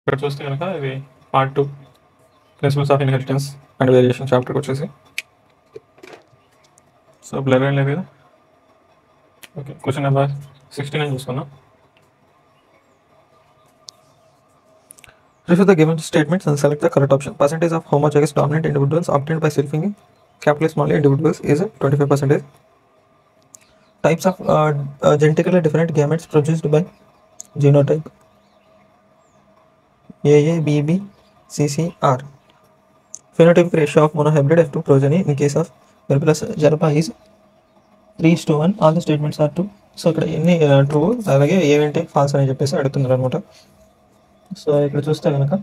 ఇక్కడ చూస్తే కనుక ఇది part two principles of inheritance and variation చాప్టర్కి వచ్చేసి సో బ్లర్ ఏం లేదు కదా okay question number sixty nine చూసుకుందాం Refer the given statements and select the correct option. Percentage of homozygous dominant individuals obtained by selfing capital small a individuals is 25 percentage. Types of uh, uh, genetically different gametes produced by genotype AA, BB, CCR. Phenotypic ratio of monohybrid F2 progeny in case of Barbillus jarafa is 3 to 1. All the statements are true. So ఇక్కడ ఎన్ని true అలాగే ఏవేంటి falls అని చెప్పేసి అడుగుతున్నారు అనమాట so ఇక్కడ చూస్తే కనుక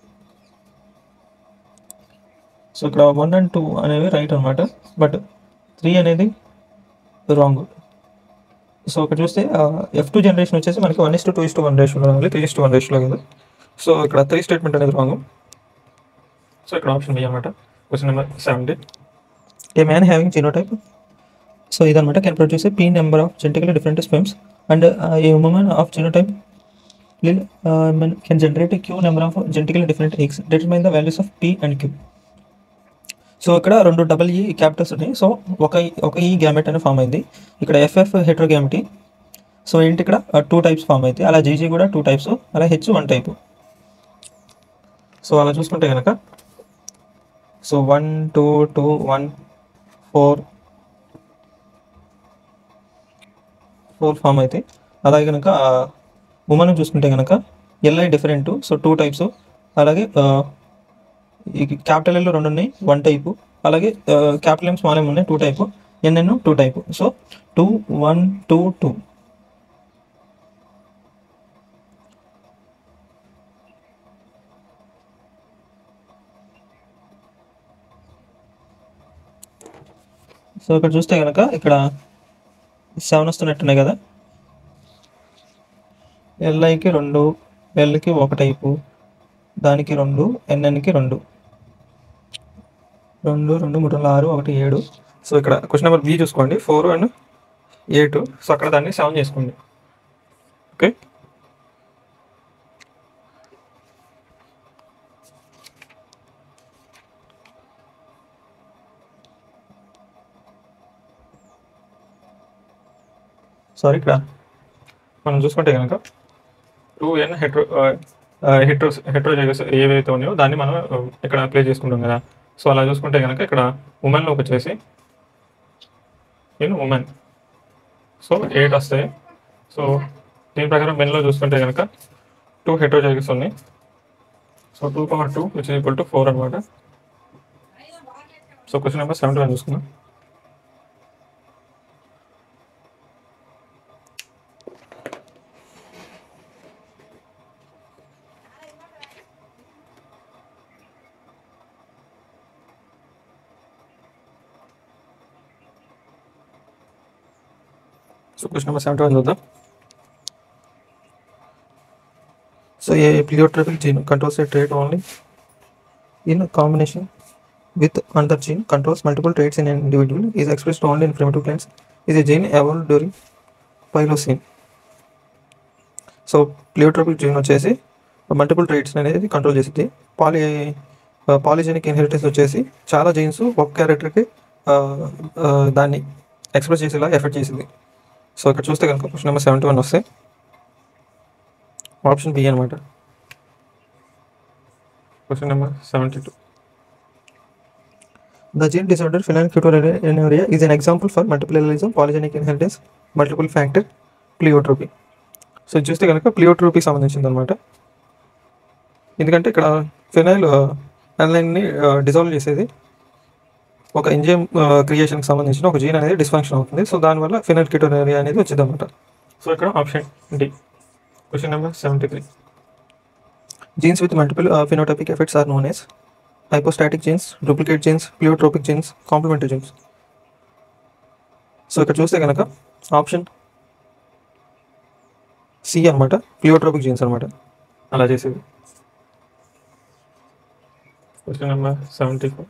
సో ఇక్కడ వన్ అండ్ టూ అనేవి రైట్ అనమాట బట్ త్రీ అనేది రాంగ్ సో ఇక్కడ చూస్తే ఎఫ్ టూ జనరేషన్ వచ్చేసి మనకి one is to two is to one రేషియోలో రావాలి త్రీ ఇస్ టు వన్ రేషియోలో కదా సో ఇక్కడ త్రీ స్టేట్మెంట్ అనేది రాంగ్ సో ఇక్కడ ఆప్షన్ బి అనమాట question number seventy a man having genotype so ఇదనమాట can produce a P number of genetically different sperms and a woman of genotype will uh, man- can generate a q number of genetically different eggs determine the values of p and q so ఇక్కడ రెండు double ఈ Capitals ఉన్నాయి so ఒక ఒక ఈ gamete అని form అయింది ఇక్కడ ఎఫ్ఎఫ్ హెట్రోగ్యామిటీ సో ఏంటి ఇక్కడ టూ టైప్స్ ఫామ్ అయితే అలా జీజీ కూడా టూ టైప్స్ అలా హెచ్ వన్ టైప్ సో అలా చూసుకుంటే కనుక so one two two one four four form అయితే అలాగే కనుక ఉమెన్ చూసుకుంటే కనుక LI different so two types అలాగే ఆ, ఈ క్యాపిటల్ ఎల్లో రెండు ఉన్నాయి వన్ టైపు అలాగే క్యాపిటల్ ఎం స్మాల్ ఎం ఉన్నాయి two type NN two type so two one two two so ఇక్కడ చూస్తే కనుక ఇక్కడ సెవెన్ వస్తున్నట్టున్నాయి కదా ఎల్ఐకి రెండు ఎల్కి ఒక టైపు దానికి రెండు ఎన్ఎన్కి రెండు రెండు రెండు మూడు రెండు ఆరు ఒకటి ఏడు సో ఇక్కడ క్వశ్చన్ నెంబర్ బి చూసుకోండి ఫోర్ అండ్ ఎయిట్ సో అక్కడ దాన్ని సెవెన్ చేసుకోండి ఓకే సారీ ఇక్కడ మనం చూసుకుంటే కనుక two N hetero hetero heterozygous ఏవైతే ఉన్నాయో దాన్ని మనం uh, ఇక్కడ ప్లే చేసుకుంటాం కదా సో అలా చూసుకుంటే కనుక ఇక్కడ ఉమెన్లోకి వచ్చేసి నేను ఉమెన్ సో ఎయిట్ వస్తాయి సో దీని ప్రకారం మెన్లో చూసుకుంటే కనుక టూ హెట్రోజైగస్ ఉన్నాయి so two power two which equal to four అనమాట so question number seventy one చూసుకుందాం so question number seventy one చూద్దాం so a pleiotropic gene controls a trait only in combination with another gene controls multiple traits in an individual is expressed only in primitive plants is a gene evolved during Pliocene. So pleiotropic gene వచ్చేసి multiple traits అనేది control చేసింది పాలి polygenic inheritance వచ్చేసి చాలా jeans ఒక క్యారెక్టర్కి దాన్ని express చేసేలా ఎఫెక్ట్ చేసింది సో ఇక్కడ చూస్తే కనుక క్వశ్చన్ నెంబర్ సెవెంటీ వన్ వస్తే ఆప్షన్ బి అనమాట question number seventy two The gene disorder phenylketonuria is an example for multiple allelism, polygenic inheritance, multiple factor pleiotropy. So ఇది చూస్తే కనుక ప్లియోట్రోపీకి సంబంధించింది అనమాట ఎందుకంటే ఇక్కడ ఫినైల్ అలైన్ని డిజాల్వ్ చేసేది ఒక ఎంజైమ్ క్రియేషన్కి సంబంధించిన ఒక జీన్ అనేది డిస్ఫంక్షన్ అవుతుంది సో దానివల్ల ఫినైల్ కిటోనేరియా అనేది వచ్చింది అనమాట సో ఇక్కడ option D question number seventy three genes with multiple phenotypic effects are known as hypostatic genes duplicate genes pleiotropic genes complementary genes so ఇక్కడ చూస్తే కనుక ఆప్షన్ సి అనమాట ప్లియోట్రోపిక్ జీన్స్ అనమాట అలా చేసేది question number seventy four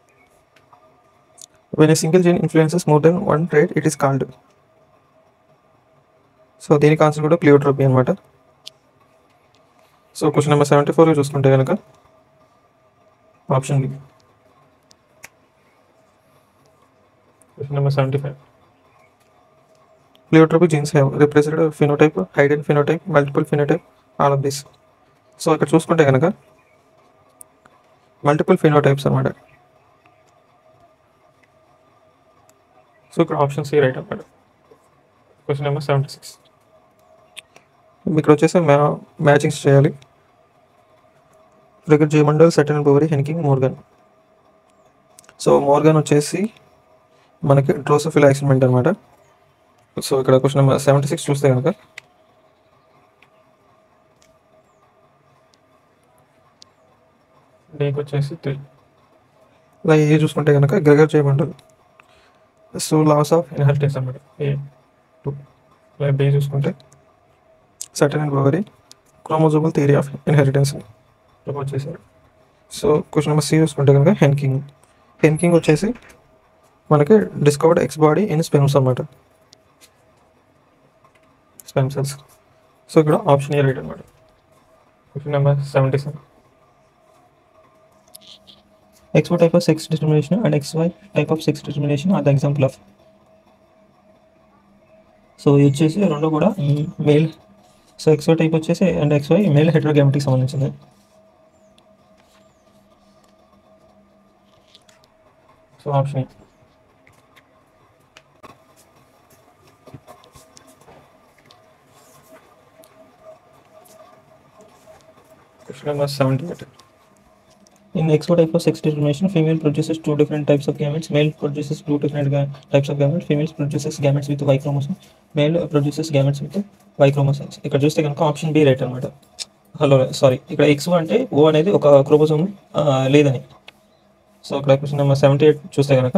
When a single gene influences more than one trait, it is called so దీనికి answer కూడా pleiotropy అనమాట so question number seventy four చూసుకుంటే కనుక option B question number seventy five pleiotropy genes have represented phenotype hidden phenotype multiple phenotype all of this so ఇక్కడ చూసుకుంటే కనుక multiple phenotypes అనమాట so ఇక్కడ ఆప్షన్ సి రైట్ అనమాట question number seventy six ఇక్కడ వచ్చేసి మ్యా మ్యాచింగ్స్ చేయాలి రిగర్ జయమండల్ Sutton Boveri Henking Morgan so Morgan వచ్చేసి మనకి డ్రోసోఫిల్ యాక్సిడెంట్ అనమాట సో ఇక్కడ క్వశ్చన్ నెంబర్ సెవెంటీ సిక్స్ చూస్తే కనుక డేకి వచ్చేసి త్రీ ఇలా ఏ చూసుకుంటే కనుక గ్రెగర్ చేయమంటారు సో లాస్ ఆఫ్ ఇన్హెరిటెన్స్ అనమాట ఏ టూ ఇలా బి చూసుకుంటే Sutton and Boveri chromosomal theory of inheritance propose చేశారు సో క్వశ్చన్ నెంబర్ సి చూసుకుంటే కనుక హెన్కింగ్ హెన్కింగ్ వచ్చేసి మనకి discovered X body in sperms అనమాట స్పెమ్ సెల్స్ సో ఇక్కడ ఆప్షన్ ఏ రైట్ అనమాట question number seventy seven XY type of sex determination and XY type of sex determination are the example of. So ఇది వచ్చేసి రెండు కూడా male so XY type వచ్చేసి and XY male heterogametic సంబంధించింది so option A question number seventy eight In XY type of sex determination, female produces two different types of gametes. Male produces two different ga- types of gametes. Female produces gametes with Y chromosome. Male produces gametes with Y chromosomes. ఇక్కడ చూస్తే కనుక option B right అనమాట hello sorry ఇక్కడ X అంటే O అనేది ఒక chromosome లేదని so ఇక్కడ క్వశ్చన్ నెంబర్ సెవెంటీ ఎయిట్ చూస్తే కనుక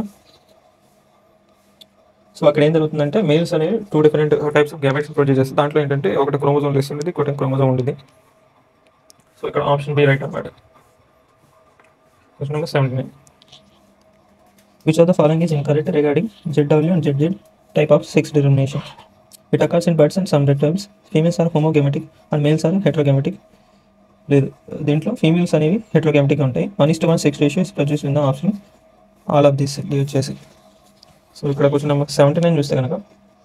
సో అక్కడ ఏం జరుగుతుందంటే మేల్స్ అనేవి two different types of gametes produce చేస్తారు దాంట్లో ఏంటంటే ఒకటి క్రోమోజోమ్ లెస్ ఉండేది ఒకటి క్రోమోజోమ్ ఉండేది సో ఇక్కడ ఆప్షన్ బి రైట్ అనమాట question number seventy nine Which of the following is incorrect regarding ZW and ZZ type of sex determination? It occurs in birds and some reptiles. Females are homogametic and males are heterogametic. లేదు దీంట్లో females అనేవి heterogametic ఉంటాయి one is to one sex ratio produce in the option all of this ఇది వచ్చేసి so ఇక్కడ question number seventy nine చూస్తే కనుక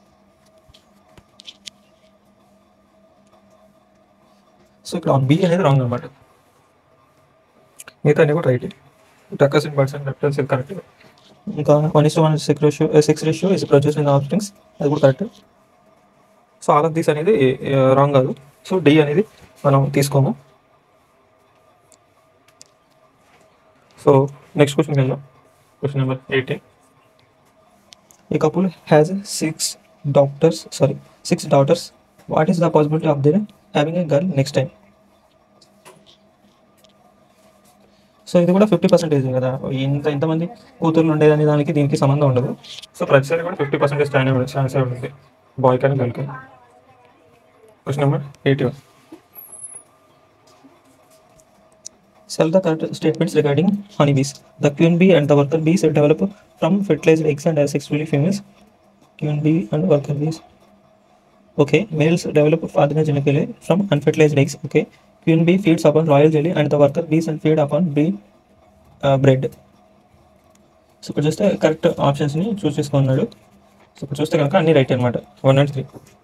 so ఇక్కడ బి అనేది రాంగ్ అనమాట మిగతా అన్ని కూడా రైట్ టక్కస్ ఇన్ బర్డ్స్ అండ్ రెప్టైల్స్ ఇది కరెక్ట్ ఇంకా one is to one sex ratio sex ratio is produce in the options అది కూడా correct so all of these అనేది రాంగ్ కాదు సో డి అనేది మనం తీసుకోము సో నెక్స్ట్ క్వశ్చన్కి వెళ్దాం question number eighteen A couple has six doctors, sorry, six daughters. What is the possibility of their having a girl next time? So ఇది కూడా fifty percentage కదా ఇంత ఇంతమంది కూతుర్లు ఉండేదని దానికి దీనికి సంబంధం ఉండదు సో ప్రతిసారి కూడా ఫిఫ్టీ పర్సెంటేజ్ ఛాన్స్ ఛాన్స్ ఉంటుంది బాయ్ కానీ గర్ల్ కానీ question number eighty one Sell the correct statements regarding honeybees. The queen bee and the worker bees develop from fertilized eggs and are sexually females. Queen bee and worker bees. Okay, males develop parthenogenically from unfertilized eggs. Okay, queen bee feeds upon royal jelly and the worker bees and feed upon bee uh, bread. So ఇక్కడ చూస్తే correct ఆప్షన్స్ని చూస్ చేసుకున్నాడు so ఇప్పుడు చూస్తే కనుక అన్ని right అనమాట one and three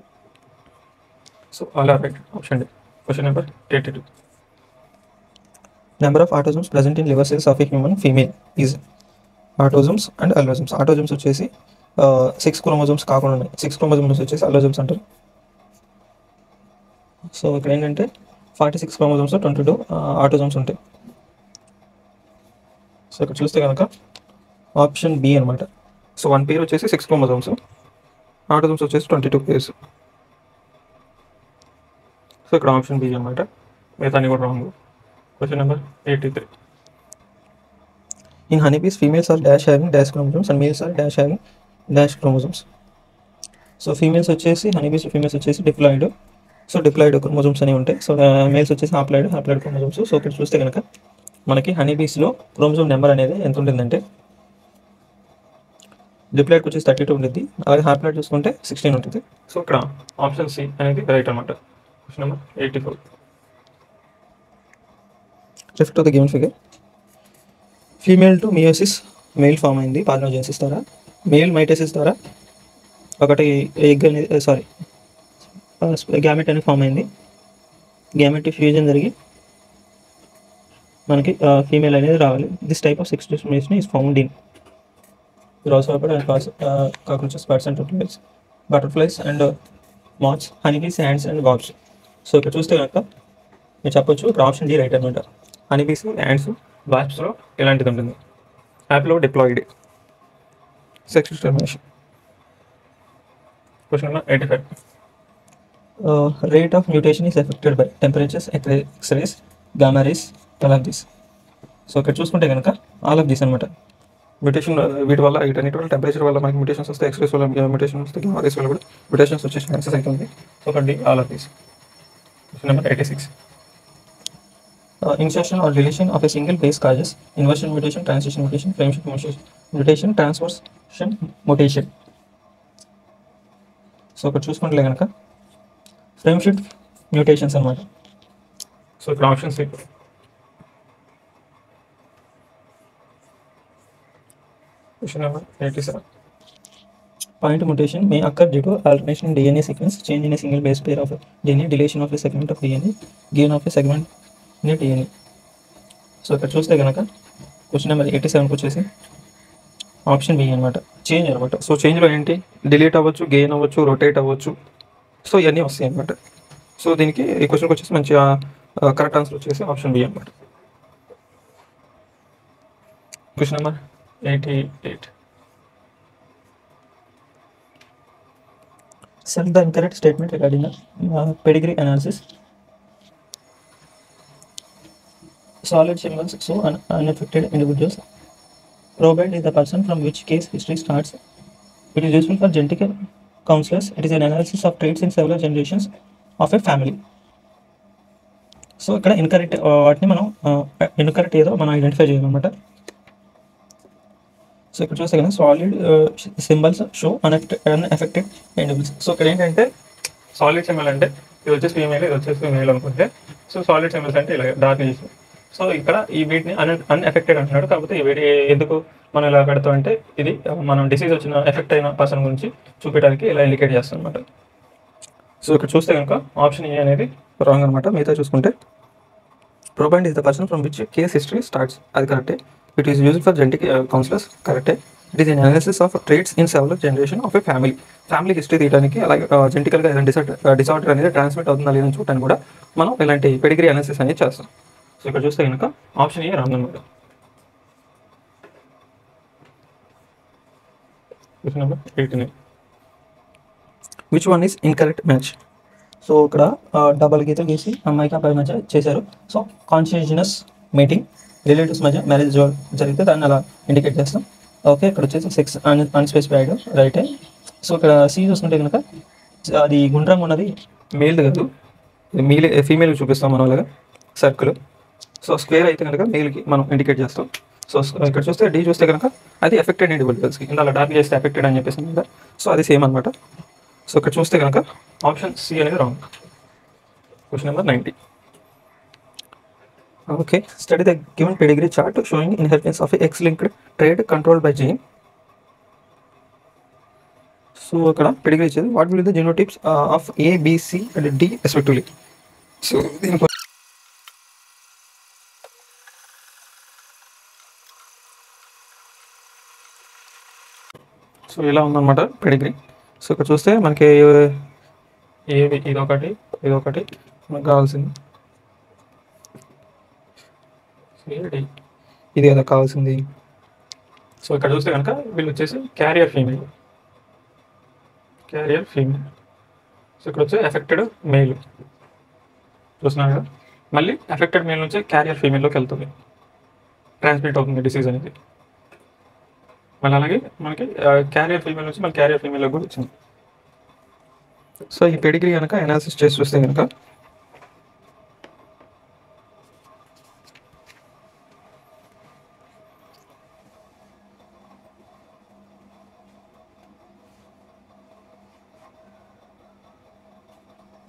so all are right option D question number eighty two number of autosomes present in liver cells of a human female is autosomes and allosomes autosomes వచ్చేసి six chromosomes కాకుండా ఉన్నాయి six chromosomes వచ్చేసి అల్లోజమ్స్ అంటారు so ఇక్కడ ఏంటంటే forty six chromosomes twenty two autosomes ఉంటాయి so ఇక్కడ చూస్తే కనుక ఆప్షన్ బి అనమాట సో వన్ పేర్ వచ్చేసి సిక్స్ క్రోమోజోమ్స్ ఆటోజోమ్స్ వచ్చేసి ట్వంటీ టూ పేర్స్ సో ఇక్కడ ఆప్షన్ బి అనమాట మిగతా అన్ని కూడా wrong question number eighty three in honeybees females are dash having dash chromosomes and males are dash having dash chromosomes so females వచ్చేసి honeybees females వచ్చేసి diploid so diploid chromosomes అనేవి ఉంటాయి so males వచ్చేసి హాప్లాయిడ్ హాప్లాయిడ్ chromosomes so ఇక్కడ చూస్తే కనుక మనకి హనీబీస్లో chromosome number అనేది ఎంత ఉంటుందంటే డిప్లాయిడ్కి వచ్చేసి థర్టీ టూ ఉంటుంది అలాగే హ్యాప్లాయిడ్ చూసుకుంటే సిక్స్టీన్ ఉంటుంది సో ఇక్కడ ఆప్షన్ సి అనేది రైట్ అనమాట question number eighty four refer to the given figure female to meiosis male form అయింది పార్నోజెన్సిస్ ద్వారా మేల్ మైటోసిస్ ద్వారా ఒకటి ఎగ్ అనేది సారీ గ్యామెట్ అనేది ఫామ్ అయింది గ్యామెట్ ఫ్యూజన్ జరిగి మనకి ఫీమేల్ అనేది రావాలి this type of sex discrimination is found in grasshopper and cockroaches birds and butterflies butterflies and moths honeybees ants and wasps so ఇక్కడ చూస్తే కనుక మీరు చెప్పొచ్చు ఇక్కడ ఆప్షన్ డి రైట్ అనమాట హనీబీస్ యాండ్స్ వాస్ప్స్లో ఇలాంటిది ఉంటుంది యాప్లో diploid sex discrimination question number eighty five uh, rate of mutation is affected by temperatures, X- X-rays, gamma rays, all of this. So ఇక్కడ చూసుకుంటే కనుక ఆల్ ఆఫ్ దిస్ అనమాట mutation వీటి వల్ల వీటన్నిటి వల్ల టెంపరేచర్ వల్ల మనకి మ్యూటేషన్స్ వస్తాయి ఎక్స్రేస్ వల్ల మ్యూటేషన్ వస్తాయి gamma rays వల్ల కూడా మ్యూటేషన్స్ వచ్చే ఛాన్సెస్ అయితే ఉంది సో ఒకటి all of these question number eighty six insertion or deletion of a single base causes inversion mutation, transition mutation, frame shift mutation, mutation, transversion mutation. So ఇక్కడ చూసుకుంటే కనుక frame shift mutations అనమాట so ఇక్కడ option C question number eighty seven Point mutation may occur due to alternation in DNA sequence, change in a single base pair of DNA, deletion of a segment of DNA, gain of a segment in a DNA. So ఇక్కడ చూస్తే కనుక question number ఎయిటీ సెవెన్కి వచ్చేసి option B అనమాట change అనమాట so చేంజ్లో ఏంటి డిలీట్ అవ్వచ్చు గెయిన్ అవ్వచ్చు రొటేట్ అవ్వచ్చు సో ఇవన్నీ వస్తాయి అనమాట సో దీనికి ఈ క్వశ్చన్కి వచ్చేసి మంచిగా కరెక్ట్ ఆన్సర్ వచ్చేసి ఆప్షన్ బి అనమాట question number eighty eight select the incorrect statement regarding pedigree analysis solid symbols show un- unaffected individuals. Proband is the person from which case history starts. It is useful for genetic counselors. It is an analysis of traits in several generations of a family. So ఇక్కడ incorrect వాటిని మనం incorrect ఏదో మనం identify చేయాలన్నమాట so ఇక్కడ చూస్తే కదా solid symbols show unaffected individuals so ఇక్కడ ఏంటంటే సాలిడ్ సింబల్ అంటే ఇది వచ్చేసి ఫీమేల్ ఇది వచ్చేసి ఫీమేల్ అనుకుంటే సో సాలిడ్ సింబల్స్ అంటే ఇలా డార్క్ చేసి సో ఇక్కడ ఈ వీటిని అన్ అన్ఎఫెక్టెడ్ అంటున్నాడు కాకపోతే ఈ వీటి ఎందుకు మనం ఇలా పెడతాం అంటే ఇది మనం డిసీజ్ వచ్చిన ఎఫెక్ట్ అయిన పర్సన్ గురించి చూపించడానికి ఇలా ఇండికేట్ చేస్తాం అనమాట సో ఇక్కడ చూస్తే కనుక ఆప్షన్ ఏ అనేది రాంగ్ అనమాట మిగతా చూసుకుంటే proband is the person from which case history starts అది కరెక్టే it is use for genetic counsellors కరెక్టే it is analysis of traits in several generation of a family family history తీయడానికి అలాగే జెంటికల్గా ఏదైనా డిసార్డ్ డిసార్డర్ అనేది ట్రాన్స్మిట్ అవుతుందా లేదని చూడటానికి కూడా మనం ఇలాంటి పెడిగ్రీ అనాలిసిస్ అనేది చేస్తాం సో ఇక్కడ చూస్తే కనుక ఆప్షన్ ఏ రాంగ్ అనమాట question number eighty nine which one is incorrect match so ఇక్కడ డబల్ గీతలు గీసి అమ్మాయికి అబ్బాయి మధ్య చేశారు సో కాన్షియస్నెస్ మీటింగ్ రిలేటివ్స్ మధ్య మ్యారేజ్ జరిగితే దాన్ని అలా ఇండికేట్ చేస్తాం ఓకే ఇక్కడ వచ్చేసి sex un unspecified right so ఇక్కడ సి చూసుకుంటే కనుక అది గుండ్రంగా ఉన్నది మేల్ కాదు మీల్ ఫీమేల్ చూపిస్తాం మనం అలాగా సర్కిల్ సో స్క్వేర్ అయితే కనుక మేల్కి మనం ఇండికేట్ చేస్తాం సో ఇక్కడ చూస్తే డి చూస్తే కనుక అది ఎఫెక్టెడ్ ఇండివిజువల్స్కి ఇందాక డార్క్ చేస్తే ఎఫెక్టెడ్ అని చెప్పేసి కదా సో అది సేమ్ అనమాట సో ఇక్కడ చూస్తే కనుక ఆప్షన్ సి అనేది wrong question number ninety okay study the given pedigree chart showing inheritance of X linked trait control by gene so ఇక్కడ పెడిగ్రీ ఇచ్చేది what will the genotypes of A BC and D respectively so దీనికి so ఇలా ఉందన్నమాట pedigree so ఇక్కడ చూస్తే మనకి ఏవి ఇదొకటి ఇదొకటి మనకు కావాల్సింది ఏడి? ఇది కదా కావాల్సింది సో ఇక్కడ చూస్తే కనుక వీళ్ళు వచ్చేసి carrier female carrier female so ఇక్కడ వచ్చి ఎఫెక్టెడ్ మెయిల్ చూస్తున్నారు కదా మళ్ళీ ఎఫెక్టెడ్ మేల్ నుంచి క్యారియర్ ఫీమేల్లోకి వెళ్తుంది ట్రాన్స్మిట్ అవుతుంది డిసీజ్ అనేది మళ్ళీ అలాగే మనకి క్యారియర్ ఫీమేల్ నుంచి మళ్ళీ క్యారియర్ ఫీమేల్లోకి కూడా వచ్చింది సో ఈ పెడిగ్రీ కనుక అనాలిసిస్ చేసి చూస్తే కనుక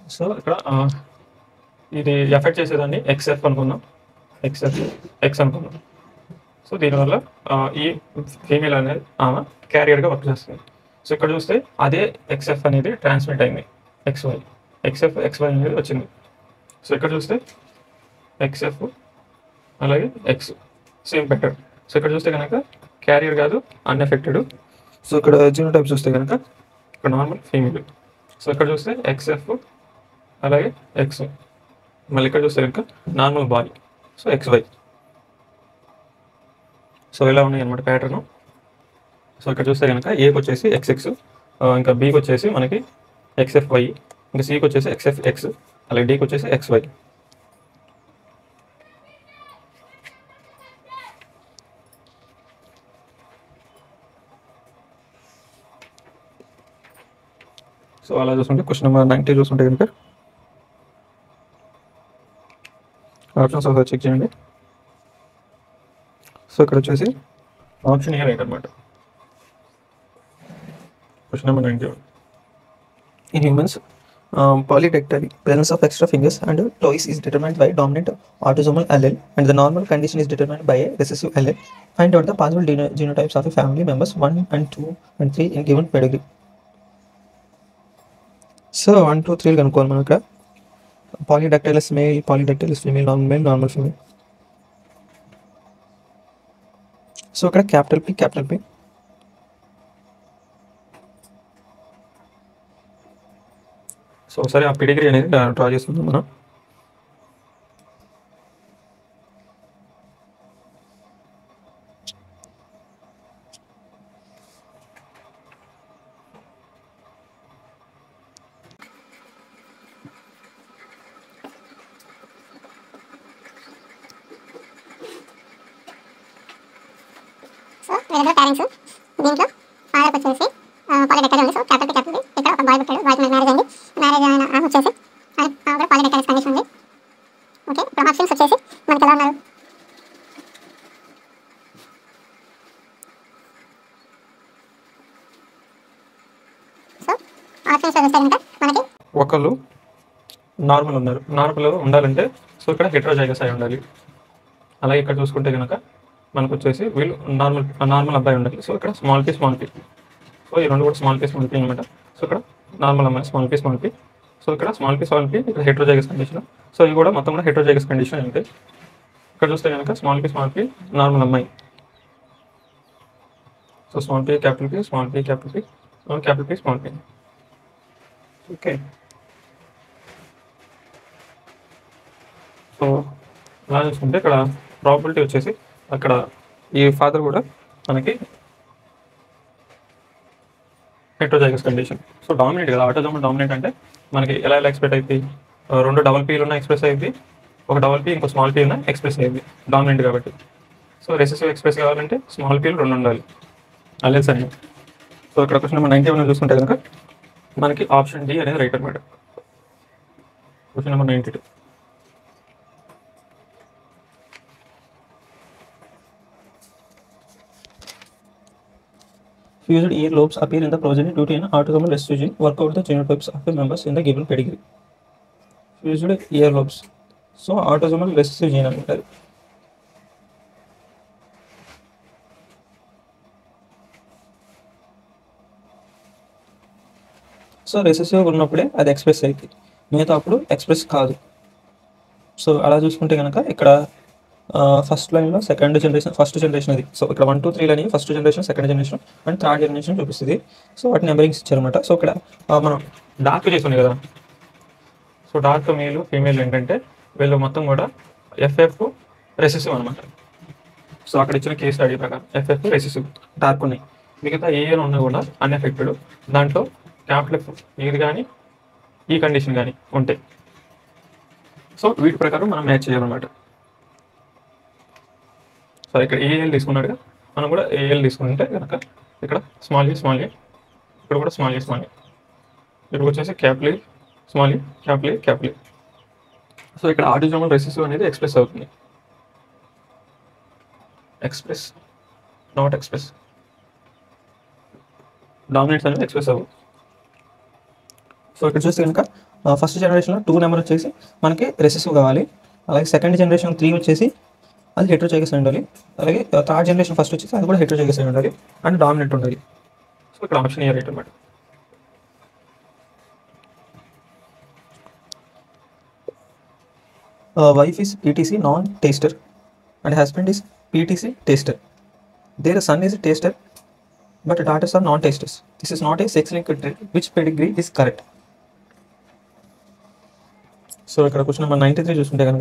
సో ఇక్కడ ఆ, ఇది ఎఫెక్ట్ చేసేదాన్ని ఎక్స్ఎఫ్ అనుకుందాం ఎక్స్ఎఫ్ ఎక్స్ అనుకుందాం సో దీనివల్ల ఆ, ఈ ఫీమేల్ అనేది ఆమె క్యారియర్గా వర్క్ చేస్తుంది సో ఇక్కడ చూస్తే అదే ఎక్స్ఎఫ్ అనేది ట్రాన్స్మిట్ అయింది ఎక్స్వై ఎక్స్ఎఫ్ ఎక్స్వై అనేది వచ్చింది సో ఇక్కడ చూస్తే ఎక్స్ఎఫ్ అలాగే ఎక్స్ సేమ్ బెటర్ సో ఇక్కడ చూస్తే కనుక క్యారియర్ కాదు అన్ఎఫెక్టెడ్ సో ఇక్కడ జీనో టైప్ చూస్తే కనుక ఇక్కడ నార్మల్ ఫీమేల్ సో ఇక్కడ చూస్తే ఎక్స్ఎఫ్ అలాగే ఎక్స్ మళ్ళీ ఇక్కడ చూస్తే కనుక normal boy so X Y so ఇలా ఉన్నాయి అనమాట ప్యాటర్న్ సో ఇక్కడ చూస్తే కనుక ఏకి వచ్చేసి ఎక్స్ఎక్స్ ఇంకా బీకి వచ్చేసి మనకి ఎక్స్ఎఫ్ వై ఇంకా సికి వచ్చేసి ఎక్స్ఎఫ్ ఎక్స్ అలాగే డీకి వచ్చేసి ఎక్స్ వై సో అలా చూసుకుంటే క్వశ్చన్ నెంబర్ నైన్టీ చూసుకుంటే కనుక ఆప్షన్స్ ఒకసారి చెక్ చేయండి సో ఇక్కడ వచ్చేసి ఆప్షన్ ఏ రైట్ అనమాట question number ninety one In humans, um, polydactyly, presence of extra fingers and toes is determined by dominant autosomal allele, and the normal condition is determined by a recessive allele. Find out the possible geno- genotypes of a family members 1 and 2 and 3 in given pedigree. So one two త్రీలు కనుక్కోవాలి మనం ఇక్కడ polydactylous male polydactylous female normal male normal female so ఇక్కడ capital P capital P so ఒకసారి ఆ Pedigree అనేది draw చేస్తున్నాం మనం సో వీళ్ళిద్దరు పేరెంట్స్ దీంట్లో ఫాదర్కి వచ్చేసి పాలిడెక్టర్ ఉంది సో క్యాపిటల్ క్యాపిటల్ ఇక్కడ ఒక బాయ్ పుట్టాడు బాయ్కి మ్యారేజ్ అయింది మ్యారేజ్ అయిన ఆమె వచ్చేసి ఆమె ఆమె కూడా పాలిడెక్టర్ కండిషన్ ఉంది ఓకే ఇప్పుడు ఆప్షన్స్ వచ్చేసి మనకి ఎలా ఉన్నారు సో ఆప్షన్స్ చూస్తే కనుక మనకి ఒకళ్ళు నార్మల్ ఉన్నారు నార్మల్ ఉండాలంటే సో ఇక్కడ హెట్రోజైగస్ అయి ఉండాలి అలాగే ఇక్కడ చూసుకుంటే కనుక మనకు వచ్చేసి వీళ్ళు నార్మల్ నార్మల్ అబ్బాయి ఉండాలి సో ఇక్కడ small P small P so ఈ రెండు కూడా స్మాల్ పీ స్మాల్ పీ అనమాట సో ఇక్కడ నార్మల్ అమ్మాయి small P small P so ఇక్కడ స్మాల్ పీ స్మాల్ పీ ఇక్కడ హెట్రోజైగస్ కండిషన్ సో ఇవి కూడా మొత్తం కూడా హెట్రోజైగస్ కండిషన్ ఉంటాయి ఇక్కడ చూస్తే కనుక small P small P normal అమ్మాయి so small P capital P small P capital P capital P small P okay so అలా చూసుకుంటే ఇక్కడ ప్రాబిలిటీ వచ్చేసి అక్కడ ఈ ఫాదర్ కూడా మనకి హెట్రోజైగస్ కండిషన్ సో డామినేట్ కదా ఆటోజోమల్ డామినేట్ అంటే మనకి ఎలా ఎలా ఎక్స్ప్రెస్ అవుతుంది ఆ, రెండు డబల్ పీలు ఉన్న ఎక్స్ప్రెస్ అయింది ఒక డబల్ పీ ఇంకో స్మాల్ పీ ఉన్న ఎక్స్ప్రెస్ అయింది డామినెంట్ కాబట్టి సో రెసెసివ్ ఎక్స్ప్రెస్ కావాలంటే స్మాల్ పీలు రెండు ఉండాలి అలెన్స్ అని సో ఇక్కడ క్వశ్చన్ నెంబర్ నైన్టీ వన్ చూసుకుంటే కనుక మనకి ఆప్షన్ డి అనేది రైట్ అనమాట question number ninety two Fused earlobes appear in the progeny due to an autosomal recessive gene. Work out the genotypes of the members in the given pedigree. Fused earlobes. So autosomal recessive gene అంటారు so recessive ఉన్నప్పుడే అది express అవుతుంది మిగతా అప్పుడు express కాదు so అలా చూసుకుంటే కనుక ఇక్కడ ఫస్ట్ లైన్లో సెకండ్ జనరేషన్ ఫస్ట్ జనరేషన్ అది సో ఇక్కడ one two three line first generation second generation and third generation చూపిస్తుంది సో వాటి నెంబరింగ్స్ ఇచ్చారనమాట సో ఇక్కడ ఆ, మనం డార్క్ చేసింది కదా సో డార్క్ మేల్ ఫీమేల్ ఏంటంటే వీళ్ళు మొత్తం కూడా ఎఫ్ఎఫ్ రెసెసివ్ అనమాట సో అక్కడ ఇచ్చిన కేస్ స్టడీ ప్రకారం ఎఫ్ఎఫ్ రెసెసివ్ డార్క్ ఉన్నాయి మిగతా ఏ ఉన్నా కూడా అన్ఎఫెక్టెడ్ దాంట్లో క్యాపిటల్ ఎఫ్ ఇది కానీ ఈ కండిషన్ కానీ ఉంటాయి సో వీటి ప్రకారం మనం మ్యాచ్ చేయాలన్నమాట సో ఇక్కడ ఏఎల్ తీసుకున్నాడుగా మనం కూడా ఏఎల్ తీసుకుంటే కనుక ఇక్కడ స్మాల్ ఏ స్మాల్ ఏ ఇక్కడ కూడా స్మాల్ ఏ స్మాల్ ఏ ఇప్పుడు వచ్చేసి క్యాప్లీ స్మాల్ ఈ క్యాప్లీ క్యాప్లీ సో ఇక్కడ ఆటిజోమల్ రెసిసివ్ అనేది ఎక్స్ప్రెస్ అవుతుంది ఎక్స్ప్రెస్ నాట్ ఎక్స్ప్రెస్ డామినేట్స్ అనేది ఎక్స్ప్రెస్ అవ్వదు సో ఇక్కడ చూస్తే కనుక ఫస్ట్ జనరేషన్లో టూ నెంబర్ వచ్చేసి మనకి రెసెసివ్ కావాలి అలాగే సెకండ్ జనరేషన్ త్రీ వచ్చేసి అది హెట్రోజైగస్ అయి ఉండాలి అలాగే థర్డ్ జనరేషన్ ఫస్ట్ వచ్చేసి అది కూడా హెట్రోజైగస్ అయి ఉండాలి అండ్ డామినెంట్ ఉండాలి సో ఇక్కడ ఆప్షన్ ఏ రైట్ అనమాట wife is PTC non-taster and husband is PTC taster. Their son is a taster, but daughters are non-tasters. This is not a sex-linked trait. Which pedigree is correct? So ఇక్కడ question number ninety three చూసుకుంటే కనుక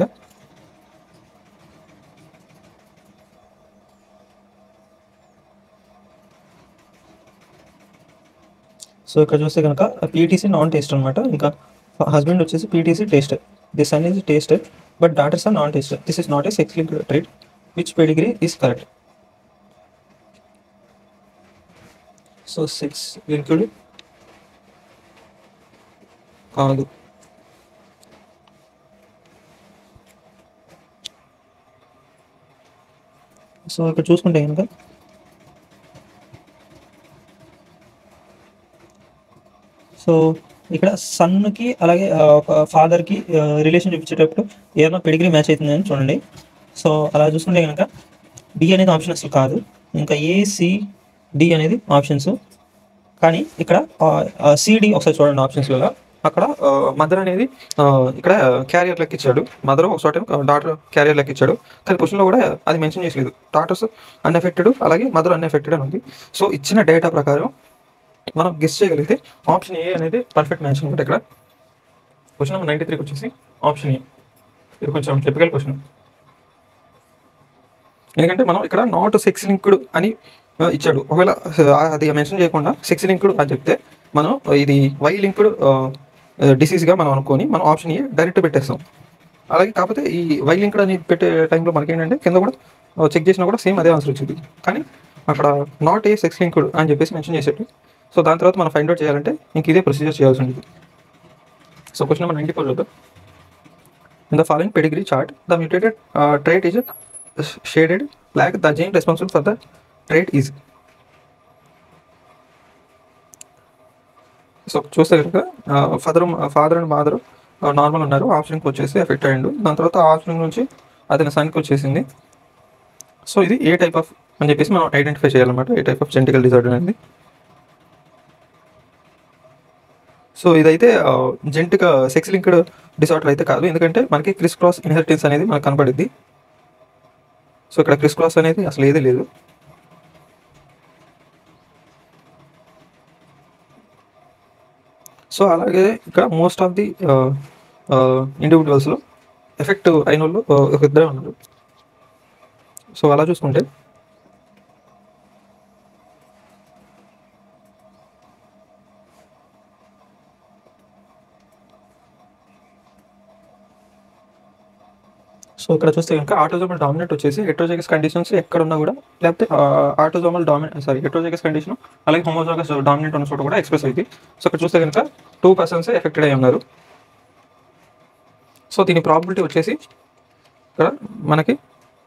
so ఇక్కడ చూస్తే కనుక PTC non taste అనమాట ఇంకా husband వచ్చేసి PTC taster the son is taster but daughters are non taster this is not a sex link trait which pedigree is correct so sex linked కాదు so ఇక్కడ చూసుకుంటే కనుక సో ఇక్కడ సన్కి అలాగే ఫాదర్కి రిలేషన్ చూపించేటప్పుడు ఏదైనా పెడిగ్రీ మ్యాచ్ అవుతుందని చూడండి సో అలా చూసుకుంటే కనుక డి అనేది ఆప్షన్ అసలు కాదు ఇంకా ఏ సి డి అనేది ఆప్షన్స్ కానీ ఇక్కడ సిడి ఒకసారి చూడండి ఆప్షన్స్లలో అక్కడ మదర్ అనేది ఆ, ఇక్కడ క్యారియర్ లెక్క ఇచ్చాడు మదర్ ఒక చోట డాటర్ క్యారియర్ లెక్క ఇచ్చాడు కానీ క్వశ్చన్లో కూడా అది మెన్షన్ చేయలేదు డాటర్స్ అన్ఎఫెక్టెడ్ అలాగే మదర్ అన్ఎఫెక్టెడ్ అని ఉంది సో ఇచ్చిన డేటా ప్రకారం మనం గెస్ చేయగలిగితే ఆప్షన్ ఏ అనేది పర్ఫెక్ట్ మ్యాచ్ అనమాట ఇక్కడ క్వశ్చన్ నెంబర్ నైంటీ త్రీకి వచ్చేసి ఆప్షన్ ఏ ఇది కొంచెం టిపికల్ క్వశ్చన్ ఎందుకంటే మనం ఇక్కడ నాట్ సెక్స్ లింక్డ్ అని ఆ, ఇచ్చాడు ఒకవేళ ఆ, అది మెన్షన్ చేయకుండా సెక్స్ లింక్డ్ అని చెప్తే మనం ఇది వై లింక్డ్ డిసీజ్గా మనం అనుకొని మనం ఆప్షన్ ఏ డైరెక్ట్ పెట్టేస్తాం అలాగే కాకపోతే ఈ వై లింక్డ్ అని పెట్టే టైంలో మనకి ఏంటంటే కింద కూడా చెక్ చేసినా కూడా సేమ్ అదే ఆన్సర్ వచ్చింది కానీ అక్కడ నాట్ ఏ సెక్స్ లింక్డ్ అని చెప్పేసి మెన్షన్ చేసేట్టు సో దాని తర్వాత మనం ఫైండ్ అవుట్ చేయాలంటే ఇంక ఇదే ప్రొసీజర్ చేయాల్సి ఉంటుంది so question number ninety four చూద్దాం in the following pedigree chart the mutated trait is shaded black the gene responsible for the trait is so చూస్తే కనుక father father and mother normal ఉన్నారు ఆప్షన్కి వచ్చేసి ఎఫెక్ట్ అయ్యిండు దాని తర్వాత ఆప్షన్ నుంచి అతని సన్కి వచ్చేసింది సో ఇది ఏ టైప్ ఆఫ్ అని చెప్పేసి మనం ఐడెంటిఫై చేయాలన్నమాట ఏ టైప్ ఆఫ్ జెంటికల్ డిజార్డర్ అనేది సో ఇదైతే జెంటిక్ సెక్స్ లింక్డ్ డిసార్డర్ అయితే కాదు ఎందుకంటే మనకి క్రిస్ క్రాస్ ఇన్హెరిటెన్స్ అనేది మనకు కనపడిద్ది సో ఇక్కడ క్రిస్ క్రాస్ అనేది అసలు ఏది లేదు సో అలాగే ఇక్కడ మోస్ట్ ఆఫ్ ది ఇండివిజువల్స్లో ఎఫెక్ట్ అయిన వాళ్ళు ఆ, ఒక ఇద్దరే ఉన్నారు సో అలా చూసుకుంటే సో ఇక్కడ చూస్తే కనుక ఆటోజోమల్ డామినెంట్ వచ్చేసి హెట్రోజైగస్ కండిషన్స్ ఎక్కడ ఉన్నా కూడా లేకపోతే autosomal dominant sorry heterozygous condition అలాగే హోమోజోగస్ డామినెంట్ ఉన్న చోట కూడా ఎక్స్ప్రెస్ అయింది సో ఇక్కడ చూస్తే కనుక టూ పర్సన్స్ ఎఫెక్టెడ్ అయి ఉన్నారు సో దీని ప్రాబిలిటీ వచ్చేసి ఇక్కడ మనకి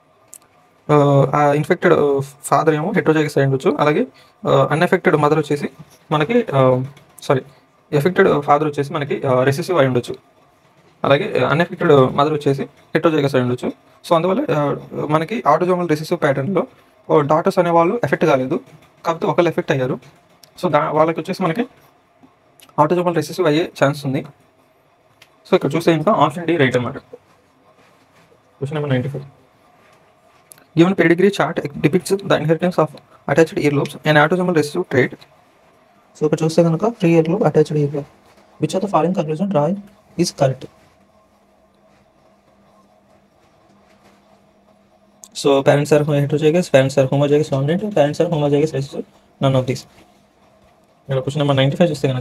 ఆ ఇన్ఫెక్టెడ్ ఫాదర్ ఏమో హెట్రోజైగస్ అయి ఉండొచ్చు అలాగే అన్ఎఫెక్టెడ్ మదర్ వచ్చేసి మనకి సారీ ఎఫెక్టెడ్ ఫాదర్ వచ్చేసి మనకి రెసెసివ్ అయి ఉండొచ్చు అలాగే అన్ఎఫెక్టెడ్ మదర్ వచ్చేసి హెట్రోజైగస్ అయి ఉండొచ్చు సో అందువల్ల ఆ, మనకి ఆటోజోమల్ రెసిసివ్ ప్యాటర్న్లో డాటర్స్ అనే వాళ్ళు ఎఫెక్ట్ కాలేదు కాకపోతే ఒకళ్ళు ఎఫెక్ట్ అయ్యారు సో దా వాళ్ళకి వచ్చేసి మనకి ఆటోజోమల్ రెసిసివ్ అయ్యే ఛాన్స్ ఉంది సో ఇక్కడ చూస్తే ఇంకా ఆప్షన్ డి రైట్ అనమాట question number ninety five given pedigree chart depicts the inheritance of attached earlobes and autosomal recessive trait so ఇక్కడ చూస్తే కనుక free earlobe attached earlobe which are the following conclusion draw is correct so parents are heterozygous, parents are homozygous dominant, parents are homozygous recessive, none of these. ఇక్కడ question number ninety five చూస్తే కనుక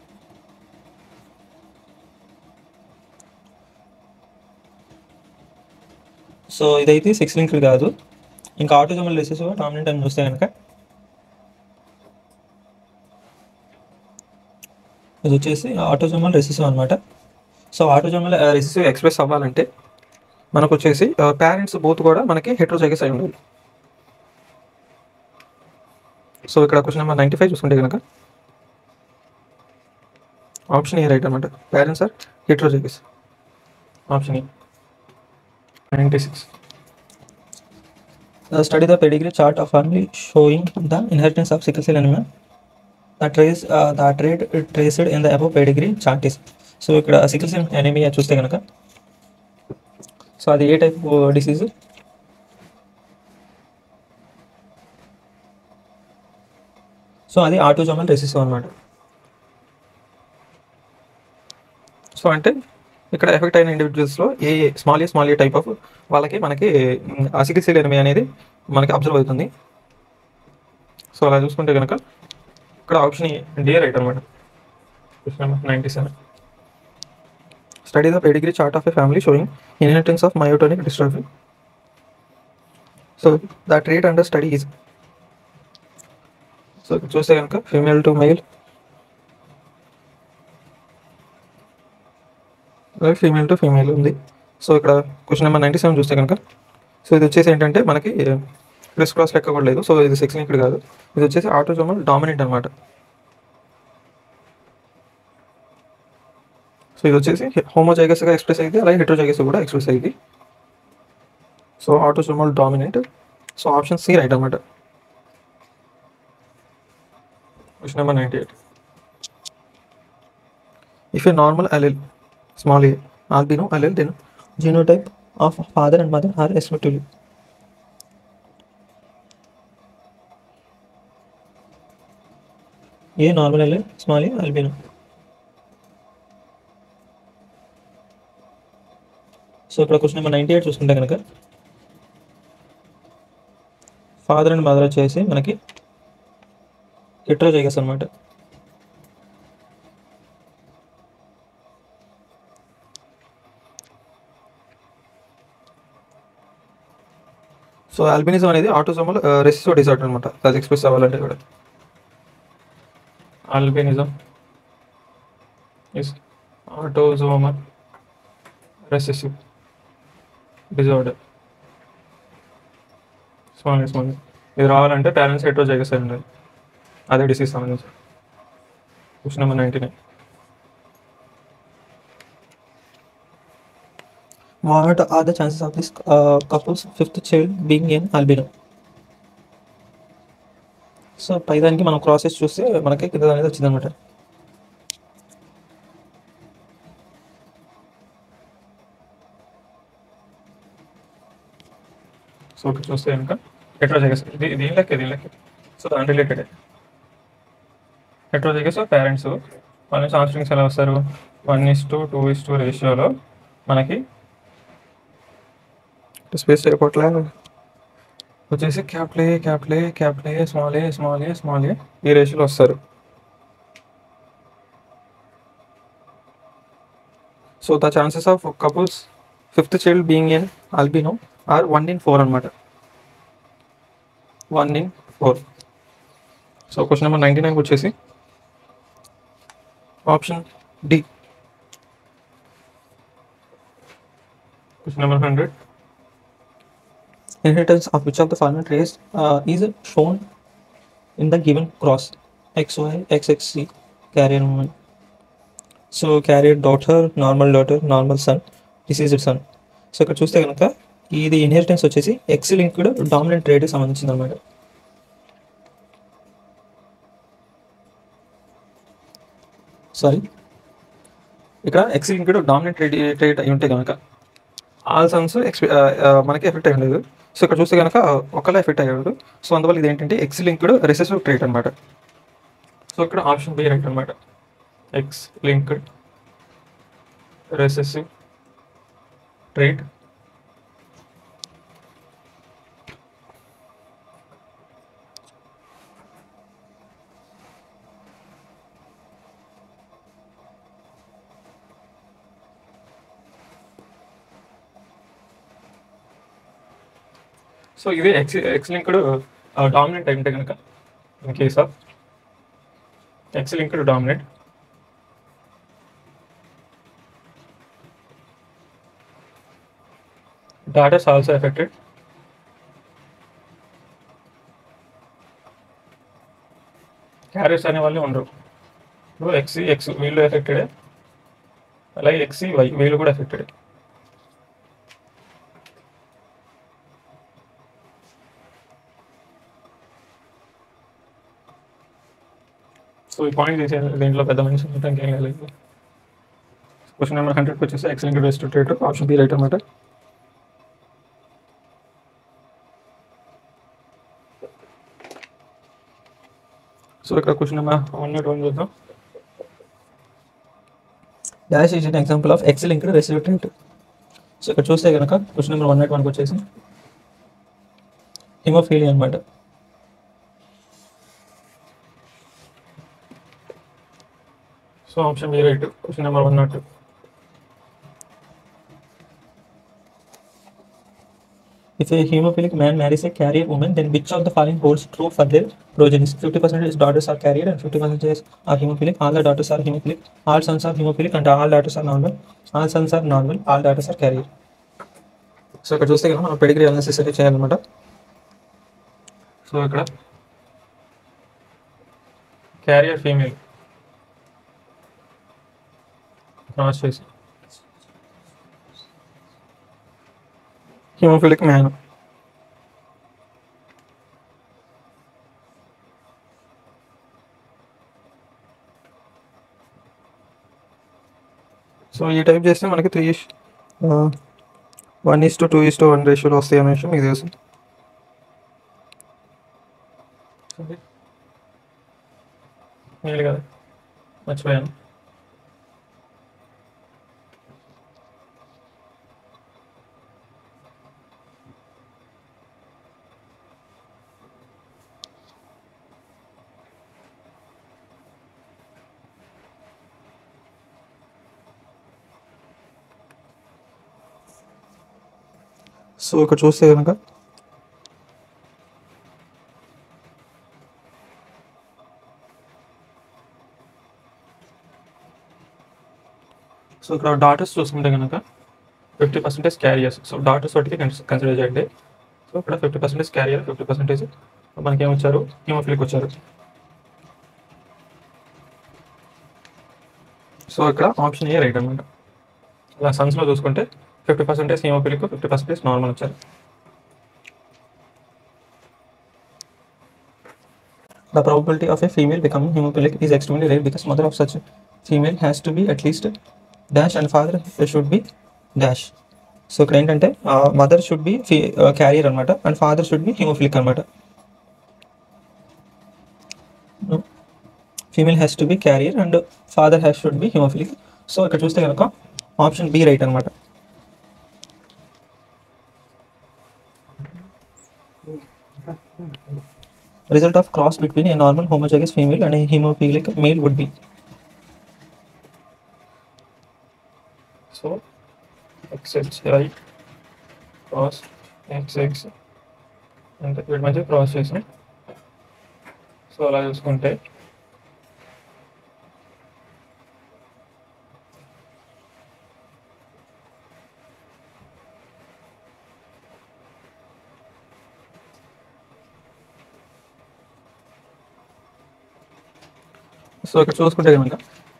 so ఇదైతే six linked కాదు ఇంకా autosomal recessive dominant అని చూస్తే కనుక ఇది వచ్చేసి ఆటోజోమల్ రెసెసివ్ అనమాట సో ఆటోజోమల్ రెసెసివ్ ఎక్స్ప్రెస్ అవ్వాలంటే మనకు వచ్చేసి పేరెంట్స్ బోత్ కూడా మనకి హెట్రోజైగస్ అయి ఉండాలి సో ఇక్కడ క్వశ్చన్ నెంబర్ నైంటీ ఫైవ్ చూసుకుంటే కనుక ఆప్షన్ ఏ రైట్ అనమాట parents are heterozygous option A ninety six Uh, study the pedigree chart of family showing the inheritance of sickle cell anemia. The trace uh, the trait traced in the above pedigree chart is. So ఇక్కడ sickle cell anaemia చూస్తే కనుక so అది ఏ type disease so అది autosomal recessive అనమాట so అంటే ఇక్కడ affect అయిన ఇండివిజువల్స్లో A small A small A type of వాళ్ళకి మనకి అసికిల్ సెల్ ఎనిమి అనేది మనకి అబ్జర్వ్ అవుతుంది సో అలా చూసుకుంటే కనుక ఇక్కడ ఆప్షన్ డి రైట్ అనమాట ninety seven study the pedigree chart of a family showing inheritance of myotonic dystrophy so the trait under study is so చూస్తే కనుక ఫీమేల్ టు మెయిల్ అలాగే ఫీమేల్ టు ఫీమేల్ ఉంది so ఇక్కడ question number ninety seven చూస్తే కనుక so ఇది వచ్చేసి ఏంటంటే మనకి క్రిస్ క్రాస్ లెక్క కూడా లేదు సో ఇది సెక్స్ లింక్డ్ కాదు ఇది వచ్చేసి ఆటోజోమల్ డామినెంట్ అనమాట సో ఇది వచ్చేసి హోమోజైగస్గా ఎక్స్ప్రెస్ అయింది అలాగే హెట్రోజైగస్ కూడా ఎక్స్ప్రెస్ అయింది so autosomal dominant so option C right అనమాట question number ninety eight if a normal allele small a albino allele then genotype of father and mother are respectively. A normal allele small a albino so ఇక్కడ question number ninety eight చూసుకుంటే కనుక father and mother వచ్చేసి మనకి heterozygous అనమాట so albinism అనేది autosomal recessive disorder అనమాట అది express అవ్వాలంటే కూడా albinism is autosomal recessive disorder small small ఇది రావాలంటే పేరెంట్స్ హెట్రోజైగస్ అయి ఉండాలి అదే డిసీజ్ సంబంధించి question number ninety nine What are the chances of this uh, couple's fifth child being an albino? So పైదానికి మనం క్రాసెస్ చూస్తే మనకి కింద అనేది వచ్చింది అనమాట సో ఇక్కడ చూస్తే కనుక హెట్రోజైగస్ ఇది ఇది లెక్క ఇది లెక్క సో దాని రిలేటెడ్ హెట్రోజైగస్ పేరెంట్స్ వాళ్ళ నుంచి ఆఫ్స్ప్రింగ్స్ ఎలా వస్తారు one is to two is to రేషియోలో మనకి స్పేస్ అయిపోట్లే వచ్చేసి capital A capital A capital A small A small A small a ఈ రేషియోలో వస్తారు so the chances of couples fifth child being an albino are one in four అనమాట one in four so question number ninety nine వచ్చేసి option D question number hundred inheritance of which of the following traits uh, is shown in the given cross XY XXC carrier woman. So carrier daughter normal daughter normal son diseased son so ఇక్కడ చూస్తే కనుక ఇది inheritance వచ్చేసి X linked dominant ట్రేడ్కి సంబంధించింది అనమాట sorry ఇక్కడ X linked dominant trait trait అయి ఉంటే కనుక ఆల్ సన్స్ ఎక్స్పీ మనకి ఎఫెక్ట్ అయ్యి ఉండదు సో ఇక్కడ చూస్తే కనుక ఒకళ్ళే ఎఫెక్ట్ అయ్యాడు సో అందువల్ల ఇది ఏంటంటే ఎక్స్ లింక్డ్ రెసెసివ్ ట్రేట్ అనమాట సో ఇక్కడ ఆప్షన్ బి రైట్ అనమాట X linked recessive trait so ఇది ఎక్స్ ఎక్స్ లింక్డ్ డామినెంట్ అయి ఉంటే కనుక in case of X linked dominant daughters also affected carriers అనే వాళ్ళు ఉండరు ఇప్పుడు ఎక్స్ ఎక్స్ వీళ్ళు ఎఫెక్టెడ్ అలాగే ఎక్స్ వై వీళ్ళు కూడా ఎఫెక్టెడ్ సో ఈ పాయింట్ తీసే దీంట్లో పెద్ద మనిషి ఉండటానికి ఏం లేదు క్వశ్చన్ నెంబర్ హండ్రెడ్కి వచ్చేసి ఎక్సలెంట్ రెస్ట్రిక్టెడ్ ఆప్షన్ బి రైట్ అనమాట సో ఇక్కడ question number one not one చూద్దాం dash is an example of X linked రెసిడ్యూట్ రేట్ సో ఇక్కడ చూస్తే కనుక క్వశ్చన్ నెంబర్ వన్ నాట్ వన్కి వచ్చేసి హిమోఫీలియా అనమాట so option B right question number one not two If a hemophilic man marries a carrier woman, then which of the following holds true for their progeny? 50% his daughters are carrier and 50% is are hemophilic. All the daughters are hemophilic. All sons are hemophilic and all daughters are normal. All sons are normal. All daughters are carrier. So ఇక్కడ చూస్తే కనుక మనం pedigree analysis అయితే చేయాలన్నమాట so ఇక్కడ carrier female cross చేసి haemophilic man so ఈ type చేస్తే మనకి three one is to two is to one రేషియోలో వస్తాయి అనే విషయం మీకు తెలుసు మేలు కదా మర్చిపోయాను సో ఇక్కడ చూస్తే కనుక సో ఇక్కడ డాటర్స్ చూసుకుంటే కనుక fifty percentage carriers so daughters వాటికి కన్సిడర్ చేయండి సో ఇక్కడ fifty percentage carrier fifty percentage మనకి ఏమొచ్చారు హీమోఫిలిక్ వచ్చారు సో ఇక్కడ ఆప్షన్ ఏ రైట్ అనమాట అలా సన్స్లో చూసుకుంటే fifty percentage haemophilic fifty percentage normal వచ్చారు The probability of a female becoming hemophilic is extremely rare because mother of such a female has to be at least dash and father should be dash. So ఇక్కడ ఏంటంటే mother should be carrier అనమాట and father should be haemophilic అనమాట female has to be carrier and father has should be haemophilic so ఇక్కడ చూస్తే కనుక option B right అనమాట result of cross between a normal homozygous female and a hemophilic male would be so X X right cross X X అంటే వీటి మధ్య cross చేసాం so అలా చూసుకుంటే సో ఇక్కడ చూసుకుంటే కనుక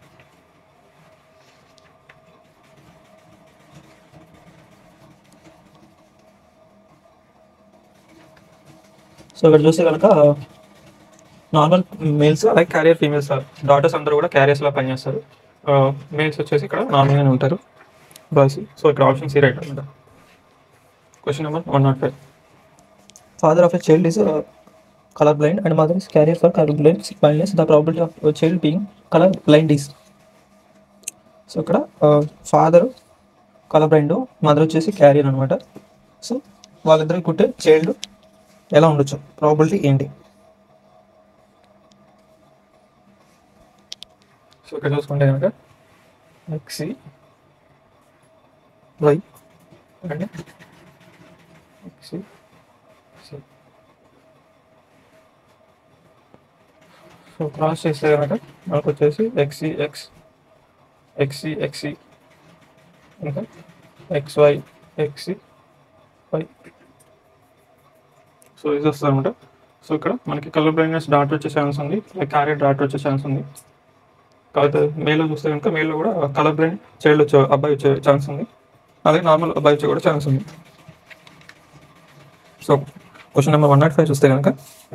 సో ఇక్కడ చూస్తే కనుక నార్మల్ మేల్స్ అలాగే క్యారియర్ ఫీమేల్స్ డాటర్స్ అందరూ కూడా క్యారియర్స్ లా పనిచేస్తారు మేల్స్ వచ్చేసి ఇక్కడ నార్మల్గానే ఉంటారు బాయ్స్ సో ఇక్కడ ఆప్షన్ సి రైట్ అనమాట question number one not five father of a child is uh, color blind and mother is carrier for color blind blindness the probability of a child being color blind is so ఇక్కడ father colour blind mother వచ్చేసి carrier అనమాట so వాళ్ళిద్దరికి పుట్టే child ఎలా ఉండొచ్చు probability ఏంటి so ఇక్కడ చూసుకుంటే కనుక ఎక్సి వై అంటే ఎక్సి సి సో క్రాస్ చేస్తే కనుక మనకు వచ్చేసి ఎక్సి ఎక్స్ ఎక్సి ఎక్సి ఇంకా ఎక్స్ వై ఎక్సి వై సో ఇది వస్తుంది అనమాట సో ఇక్కడ మనకి కలర్ బ్లైండ్నెస్ డాట్ వచ్చే ఛాన్స్ ఉంది లైక్ క్యారెట్ డాట్ వచ్చే ఛాన్స్ ఉంది కాకపోతే మేల్లో చూస్తే కనుక మేల్లో కూడా కలర్ బ్లైండ్ చైల్డ్ వచ్చే అబ్బాయి వచ్చే ఛాన్స్ ఉంది అలాగే నార్మల్ అబ్బాయి వచ్చే కూడా ఛాన్స్ ఉంది so question number one not five చూస్తే కనుక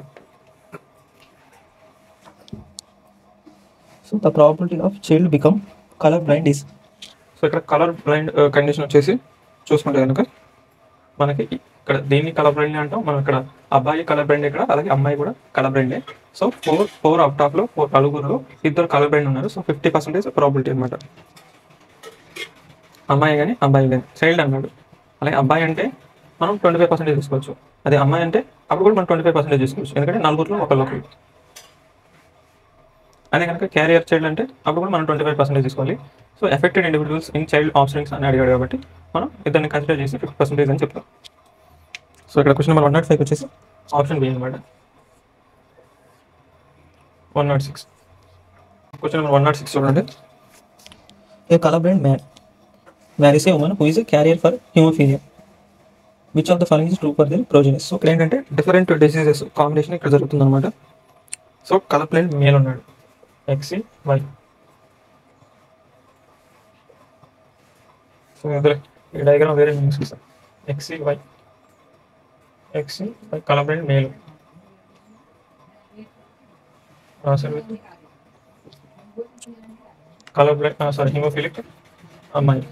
so the probability of child become colour blind is so ఇక్కడ కలర్ బ్లైండ్ కండిషన్ వచ్చేసి చూసుకుంటే కనుక మనకి ఇక్కడ దీన్ని కలర్ బ్లైండ్ అంటాం మనం ఇక్కడ అబ్బాయి కలర్ బ్లైండ్ ఇక్కడ అలాగే అమ్మాయి కూడా కలర్ బ్లైండే so four four out of లో ఫోర్ నలుగురులో ఇద్దరు కలర్ బ్లైండ్ ఉన్నారు సో ఫిఫ్టీ పర్సెంటేజ్ ప్రాబిలిటీ అనమాట అమ్మాయి కానీ అబ్బాయి కానీ చైల్డ్ అన్నాడు అలాగే అబ్బాయి అంటే మనం ట్వంటీ ఫైవ్ పర్సెంటేజ్ తీసుకోవచ్చు అదే అమ్మాయి అంటే అప్పుడు కూడా మనం ట్వంటీ ఫైవ్ పర్సెంటేజ్ తీసుకోవచ్చు ఎందుకంటే నలుగురిలో ఒకళ్ళొకరు అదే కనుక క్యారియర్ చైల్డ్ అంటే అప్పుడు కూడా మనం ట్వంటీ ఫైవ్ పర్సెంటేజ్ తీసుకోవాలి so affected individuals in child options అని అడిగాడు కాబట్టి మనం ఇద్దరిని కన్సిడర్ చేసి ఫిఫ్టీ పర్సెంటేజ్ అని చెప్తాం సో ఇక్కడ question number one not five వచ్చేసి ఆప్షన్ బి అనమాట one nought six question number one nought six చూడండి a colour blind man marries a woman who is a carrier for haemophilia which of the following is true for their progenies so ఇక్కడ ఏంటంటే different diseases combination ఇక్కడ జరుగుతుంది అనమాట so colour blind male ఉన్నాడు ఎక్సి Y so ఇద్దరు ఈ diagram వేరే meanings ఇస్తాం X Y ఎక్సి Y colour blind male colour blind sorry haemophilic అమ్మాయి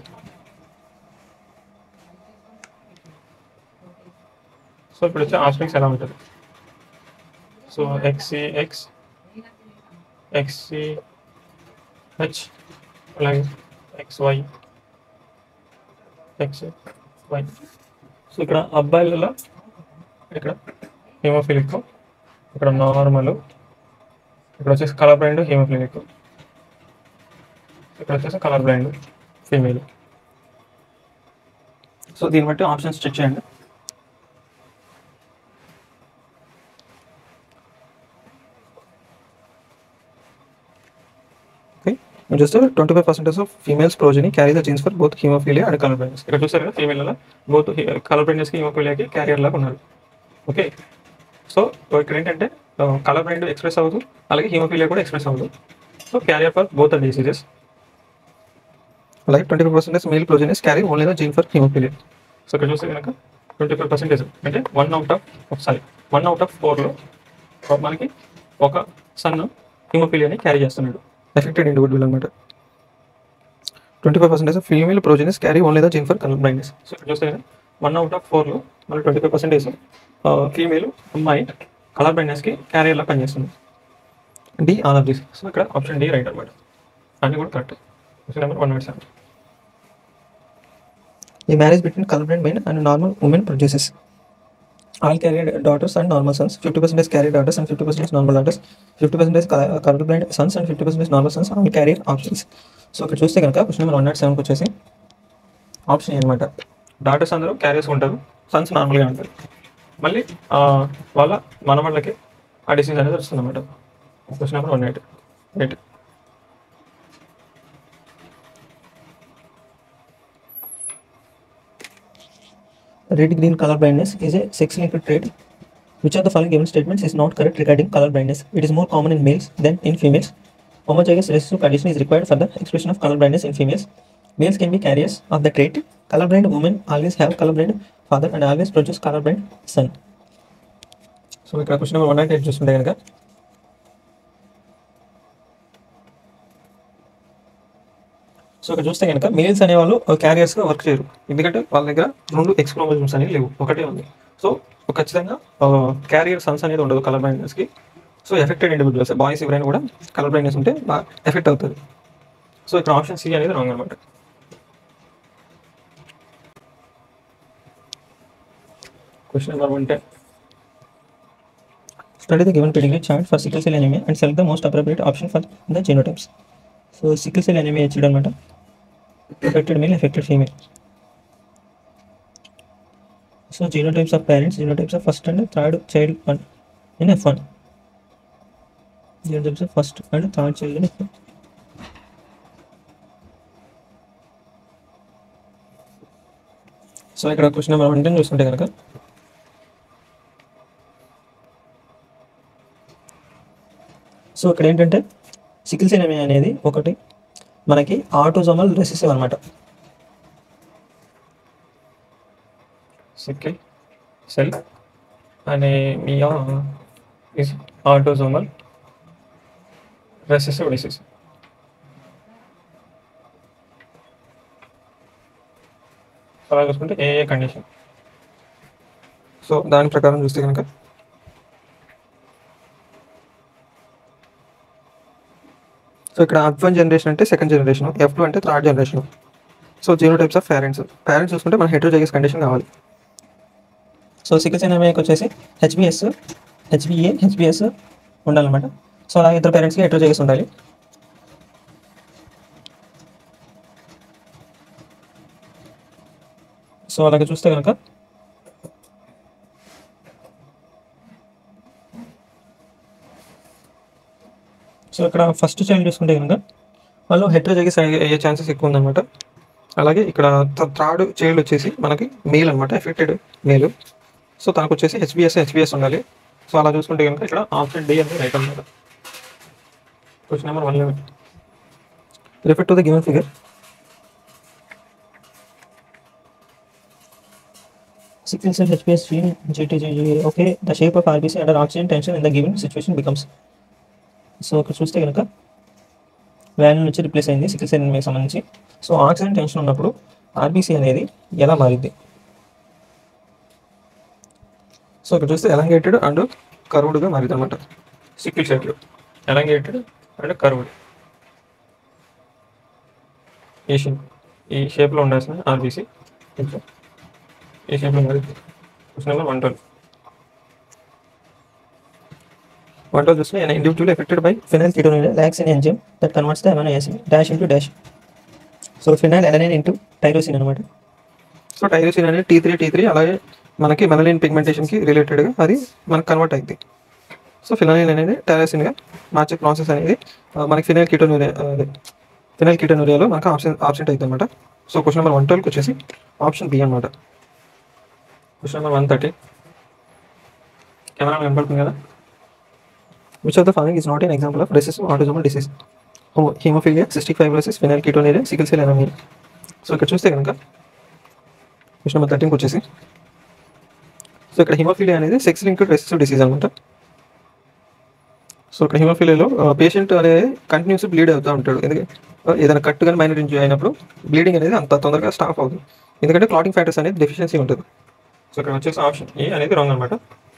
సో ఇప్పుడు వచ్చే ఆస్పెక్ట్స్ ఎలా ఉంటుంది so X X X H అలాగే X Y X Y so ఇక్కడ అబ్బాయిలలో ఇక్కడ హీమోఫిలిక్ ఇక్కడ నార్మల్ ఇక్కడ వచ్చేసి కలర్ బ్లైండ్ హీమోఫిలిక్ ఇక్కడ వచ్చేసి కలర్ బ్లైండ్ ఫీమేల్ సో దీన్ని బట్టి ఆప్షన్స్ చెక్ చేయండి okay just twenty five percentage of females progeny carry the genes for both haemophilia and colour blindness ఇక్కడ చూసారు కదా ఫీమేల్ బోత్ కలర్ బ్లైండ్నెస్కి హీమోఫీలియాకి క్యారియర్ లాగా ఉన్నారు ఓకే సో ఇక్కడ ఏంటంటే కలర్ బ్లైండ్ ఎక్స్ప్రెస్ అవ్వదు అలాగే హీమోఫీలియా కూడా ఎక్స్ప్రెస్ అవ్వదు so carrier for both the diseases అలాగే twenty five percentage male progenies carry only the gene for haemophilia so ఇక్కడ చూస్తే కనుక ట్వంటీ ఫైవ్ పర్సెంటేజ్ అంటే one out of sorry one out of ఫోర్లో మనకి ఒక సన్ హిమోఫీలియాని క్యారీ చేస్తున్నాడు ఎఫెక్టెడ్ ఇండివిజువల్ అనమాట twenty five percentage female progenies carry only the gene for colour blindness so ఇక్కడ చూస్తే వన్ అవుట్ ఆఫ్ ఫోర్లో మన ట్వంటీ ఫైవ్ పర్సెంటేజ్ ఫీమేల్ అమ్మాయి కలర్ బ్లైండ్నెస్కి క్యారియర్లా పనిచేస్తుంది D all of this so ఇక్కడ ఆప్షన్ డి రైట్ అనమాట అన్ని కూడా correct question number one nought seven A marriage between colorblind men and normal women produces all carrier daughters and normal sons. 50% is carrier daughters and 50% is normal daughters. 50% is col- colorblind sons and 50% is normal sons. All carrier options. So ఇక్కడ చూస్తే కనుక question number one not సెవెన్కి వచ్చేసి option అనమాట daughters అందరూ carriers ఉంటారు Sons నార్మల్గా ఉంటారు మళ్ళీ ఆ, వాళ్ళ మనవాళ్ళకి ఆ డిసీజ్ అనేది వస్తుంది అనమాట question number one eight eight red green color blindness is a sex linked trait. Which of the following given statements is not correct regarding color blindness? It is more common in males than in females. Homozygous recessive condition is required for the expression of color blindness in females. Males can be carriers of the trait. Colorblind women always have colorblind father and always produce colorblind son. So ఇక్కడ question number one nine eight చూస్తుంటే కనుక so ఇక్కడ చూస్తే కనుక males అనేవాళ్ళు క్యారియర్స్గా work చేయరు ఎందుకంటే వాళ్ళ దగ్గర రెండు ఎక్స్ క్రోమోజోమ్స్ అనేవి లేవు ఒకటే ఉంది సో ఖచ్చితంగా క్యారియర్ సన్స్ అనేది ఉండదు కలర్ బ్లైండ్నెస్కి సో ఎఫెక్టెడ్ ఇండివిజువల్స్ బాయ్స్ ఎవరైనా కూడా కలర్ బ్లైండ్నెస్ ఉంటే బాగా ఎఫెక్ట్ అవుతుంది సో ఇక్కడ ఆప్షన్ సి అనేది రాంగ్ అనమాట question number one ten Study the given pedigree chart for sickle cell anemia and select the most appropriate option for the genotypes. So sickle cell anemia హెచ్డ్ అనమాట affected male affected female so genotypes of parents genotypes of first and third child one in F1 genotypes of first and third child in F1 so ఇక్కడ question number one ten చూస్తుంటే కనుక so ఇక్కడ ఏంటంటే sickle cell అనేది ఒకటి మనకి autosomal recessive అనమాట sickle cell anemia is autosomal recessive disease. అలా చూసుకుంటే ఏ ఏ కండిషన్ సో దాని ప్రకారం చూస్తే కనుక సో ఇక్కడ ఎఫ్ వన్ జనరేషన్ అంటే సెకండ్ జనరేషన్ ఎఫ్ టూ అంటే third generation so genotypes of parents parents చూసుకుంటే మన హెట్రోజైగస్ కండిషన్ కావాలి సో సికిల్ సెల్ అనేమియాకి వచ్చేసి హెచ్బిఎస్ హెచ్బిఏ హెచ్బిఎస్ ఉండాలన్నమాట సో అలాగే ఇద్దరు పేరెంట్స్కి హెట్రోజైగస్ ఉండాలి సో అలాగే చూస్తే కనుక సో ఇక్కడ ఫస్ట్ చైల్డ్ చూసుకుంటే కనుక వాళ్ళు హెట్రోజైగస్ అయ్యే ఛాన్సెస్ ఎక్కువ ఉందన్నమాట అలాగే ఇక్కడ థర్డ్ చైల్డ్ వచ్చేసి మనకి మేల్ అనమాట ఎఫెక్టెడ్ మేల్ సో తనకు వచ్చేసి హెచ్బిఎస్ హెచ్బిఎస్ ఉండాలి సో అలా చూసుకుంటే కనుక ఇక్కడ ఆప్షన్ డి అనేది రైట్ అనమాట question number one eleven refer to the given figure Sickle cell HPS gene GTGG. Okay, the shape of RBC under oxygen tension in the given situation becomes. So ఇక్కడ చూస్తే కనుక van నుంచి replace అయింది Sikkil cell మీకు సంబంధించి so oxygen tension ఉన్నప్పుడు RBC అనేది ఎలా మారింది సో ఇక్కడ చూస్తే ఎలాంగేటెడ్ అండ్ కర్వ్డ్గా మారింది అనమాట సిక్కిల్ సెట్లు ఎలాంగేటెడ్ అండ్ కర్వ్డ్ ఈ షేప్ ఈ షేప్లో ఉండాల్సిన ఆర్బీసీ ఈ షేప్లో మారింది question number one twelve one twelve చూస్తే an individual affected by phenyl ketone lacks an enzyme that converts the amino acid dash into dash so phenylalanine into tyrosine అనమాట so tyrosine అనేది T three T three అలాగే మనకి melanin పిగ్మెంటేషన్కి రిలేటెడ్గా అది మనకు convert అయింది so ఫినాలిన్ అనేది టైరోసిన్గా మార్చే ప్రాసెస్ అనేది ఆ, మనకి ఫినైల్ కీటోనూరియా అదే ఫినైల్ కీటోనూరియాలో మనకు ఆప్షన్ ఆప్షన్ అవుతుంది అనమాట సో క్వశ్చన్ నెంబర్ వన్ ట్వెల్వ్కి వచ్చేసి ఆప్షన్ బి అనమాట question number one thirty camera కనపడుతుంది కదా which of the following is not an example of recessive autosomal disease haemophilia cystic fibrosis phenylketonuria sickle cell anaemia so ఇక్కడ చూస్తే కనుక question number థర్టీన్కి వచ్చేసి so ఇక్కడ haemophilia అనేది sex linked recessive disease అనమాట so ఇక్కడ హిమోఫీలియాలో పేషెంట్ అనేది కంటిన్యూస్ బ్లీడ్ అవుతూ ఉంటాడు ఎందుకంటే ఏదైనా కట్ కానీ మైనర్ ఇంజరీ అయినప్పుడు బ్లీడింగ్ అనేది అంత తొందరగా స్టాప్ అవుతుంది ఎందుకంటే క్లాటింగ్ ఫ్యాక్టర్స్ అనేది డెఫిషియన్సీ ఉంటుంది సో ఇక్కడ వచ్చేసి ఆప్షన్ ఏ అనేది రాంగ్ అనమాట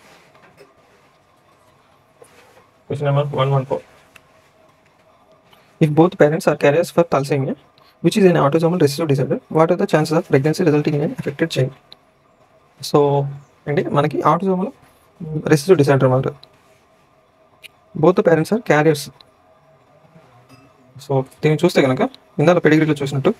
question number one one four if both parents are carriers for thalassemia which is an autosomal recessive disorder what are the chances of pregnancy resulting in an affected child so అంటే మనకి autosomal recessive disorder అనమాట both parents are carriers so దీన్ని చూస్తే కనుక ఇందాక పెడిగ్రీలో చూసినట్టు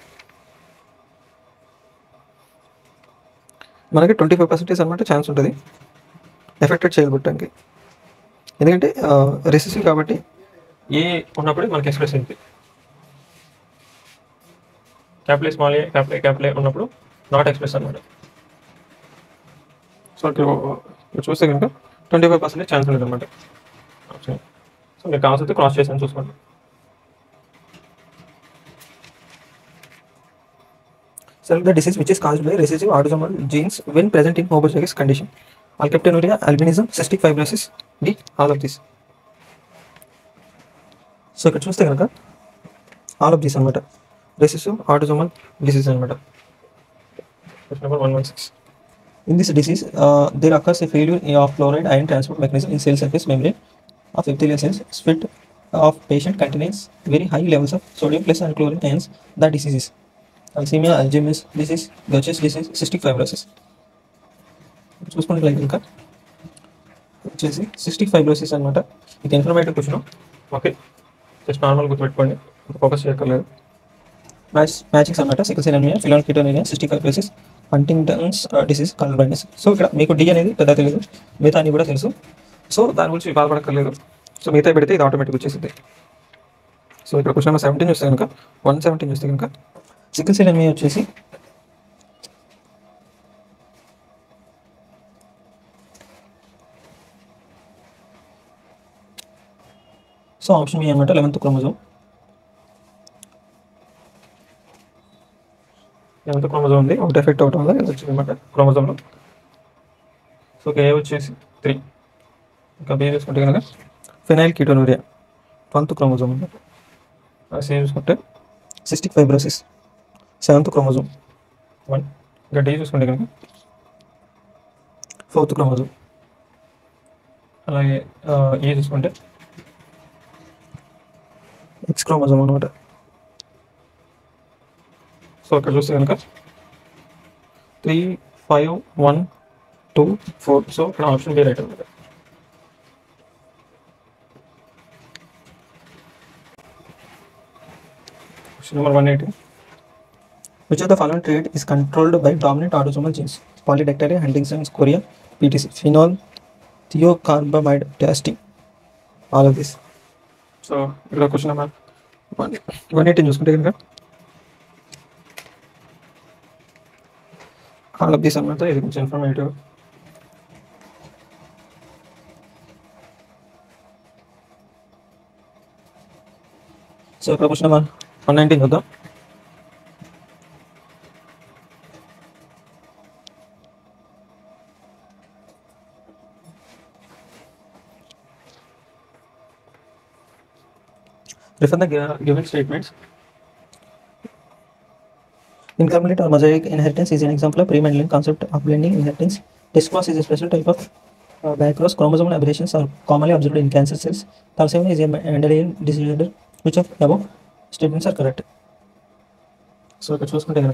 మనకి ట్వంటీ ఫైవ్ పర్సెంటేజ్ అనమాట ఛాన్స్ ఉంటుంది ఎఫెక్టెడ్ చైల్డ్ పుట్టడానికి ఎందుకంటే రెసిసివ్ కాబట్టి ఏ ఉన్నప్పుడే మనకి ఎక్స్ప్రెస్ అయింది క్యాప్లే స్మాల్ ఏ క్యాప్లే క్యాప్లే ఉన్నప్పుడు నాట్ ఎక్స్ప్రెస్ అనమాట సో ఇక్కడ ఇక్కడ చూస్తే కనుక ట్వంటీ ఫైవ్ పర్సెంటేజ్ ఛాన్స్ ఉంటుంది అనమాట సో మీరు కావాల్సి క్రాస్ చేసాను చూసుకోండి Select the disease which is caused by recessive autosomal genes when present in homozygous condition. Alkaptonuria, albinism, cystic fibrosis, D, all of this. So ఇక్కడ చూస్తే కనుక ఆల్ ఆఫ్ దిస్ అనమాట రెసిసివ్ ఆటోజోమల్ డిసీజ్ అనమాట question number one one six In this disease, uh, there occurs a failure of chloride ion transport mechanism in cell surface membrane of epithelial cells. Spit of patient contains very high levels of sodium plus and chlorine ions. The diseases Alzheimer, Alzheimer's disease, Gaucher's disease, cystic fibrosis. చూసుకుంటే ఇంకా వచ్చేసి cystic fibrosis అనమాట ఇది informative question okay just normal గుర్తుపెట్టుకోండి focus చేయక్కర్లేదు match matchings అనమాట sickle cell anaemia phenylketonuria cystic fibrosis Huntington's disease colour blindness so ఇక్కడ మీకు డి అనేది పెద్ద తెలియదు మిగతా అన్ని కూడా తెలుసు సో దాని గురించి బాధపడక్కర్లేదు సో మిగతా పెడితే ఇది ఆటోమేటిక్ వచ్చేసింది సో ఇక్కడ క్వశ్చన్ నెంబర్ సెవెంటీన్ చూస్తే కనుక వన్ సెవెంటీన్ చూస్తే కనుక సికిల్ సెల్ అనిమియా వచ్చేసి సో సో ఆప్షన్ బి అనమాట లెవెన్త్ క్రోమోజోమ్ ఎంత క్రోమోజోమ్ ఉంది ఒకటి ఎఫెక్ట్ అవటం వల్ల ఇది వచ్చింది అనమాట క్రోమోజోమ్లో సో ఏ వచ్చేసి త్రీ ఇంకా బి చూసుకుంటే కనుక ఫినైల్ కీటోనూరియా ట్వెల్త్ క్రోమోజోమ్ అనమాట సి చూసుకుంటే cystic fibrosis seventh chromosome one ఇంకా డి చూసుకుంటే కనుక ఫోర్త్ క్రోమోజోమ్ అలాగే ఏ చూసుకుంటే ఎక్స్ క్రోమోజోమ్ అనమాట సో అక్కడ చూస్తే కనుక three five one two four so ఇక్కడ ఆప్షన్ బి రైట్ అనమాట question number one eighty Which of the following trait is controlled by dominant autosomal genes? Polydactyly, Huntington's, chorea, PTC, phenol, thiocarbamide testing. All of this. So ఇక్కడ question number one one eighteen చూసుకుంటే కనుక all of these అనమాట ఇది కొంచెం informative so ఇక్కడ question number one nineteen చూద్దాం Refer the gi- given statements. incomplete or mosaic inheritance is an example of pre-Mendelian concept of blending inheritance. Test cross is a special type of uh, backcross. Chromosomal aberrations are commonly observed in cancer cells. Thalassemia is a Mendelian disorder. Which of above statements are correct? So ఇక్కడ చూసుకుంటే కనుక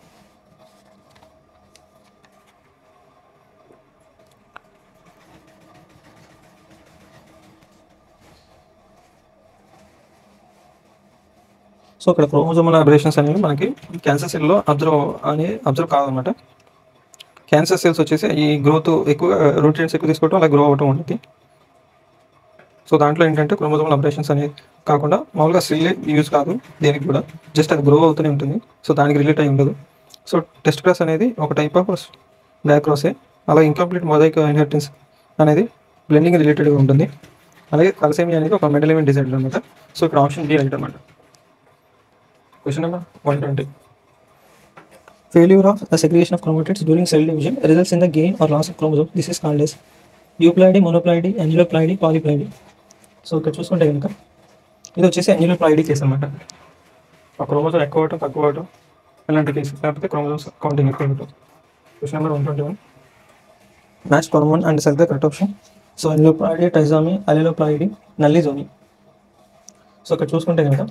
so ఇక్కడ chromosomal aberrations అనేవి మనకి cancer సెల్లో observe అని observe కాదనమాట cancer cells వచ్చేసి ఈ గ్రోత్ ఎక్కువ రూట్రియన్స్ ఎక్కువ తీసుకోవడం అలా గ్రో అవ్వటం ఉంటుంది సో దాంట్లో ఏంటంటే క్రోమోజోమల్ అబరేషన్స్ అనేది కాకుండా మామూలుగా సెల్ యూజ్ కాదు దేనికి కూడా జస్ట్ అది గ్రో అవుతూనే ఉంటుంది సో దానికి రిలేట్ అయి ఉండదు సో టెస్ట్ క్రాస్ అనేది ఒక టైప్ ఆఫ్ బ్యాక్ క్రాసే అలా ఇన్కంప్లీట్ మొదైక్ ఇన్హెరిటెన్స్ అనేది బ్లెండింగ్ రిలేటెడ్గా ఉంటుంది అలాగే కలసేమి అనేది ఒక మెంటల్ ఈవెంట్ డిసైడ్ అనమాట సో ఇక్కడ ఆప్షన్ బి రైట్ అనమాట question number one twenty Failure of the segregation of chromatids during cell division results in the gain or loss of chromosome. This is called as euploidy, monoploidy, aneuploidy, polyploidy. So ఇక్కడ చూసుకుంటే కనుక ఇది వచ్చేసి అన్యులోప్లాయిడీ case అనమాట ఆ chromosome ఎక్కువ అవటం తక్కువ అవటం ఇలాంటి కేసు లేకపోతే క్రోమోజోమ్స్ కౌంటింగ్ ఎక్కువ అవటం question number one twenty one matched hormone and select the correct option. So aneuploidy trisomy alloploidy nullisomy so ఇక్కడ చూసుకుంటే కనుక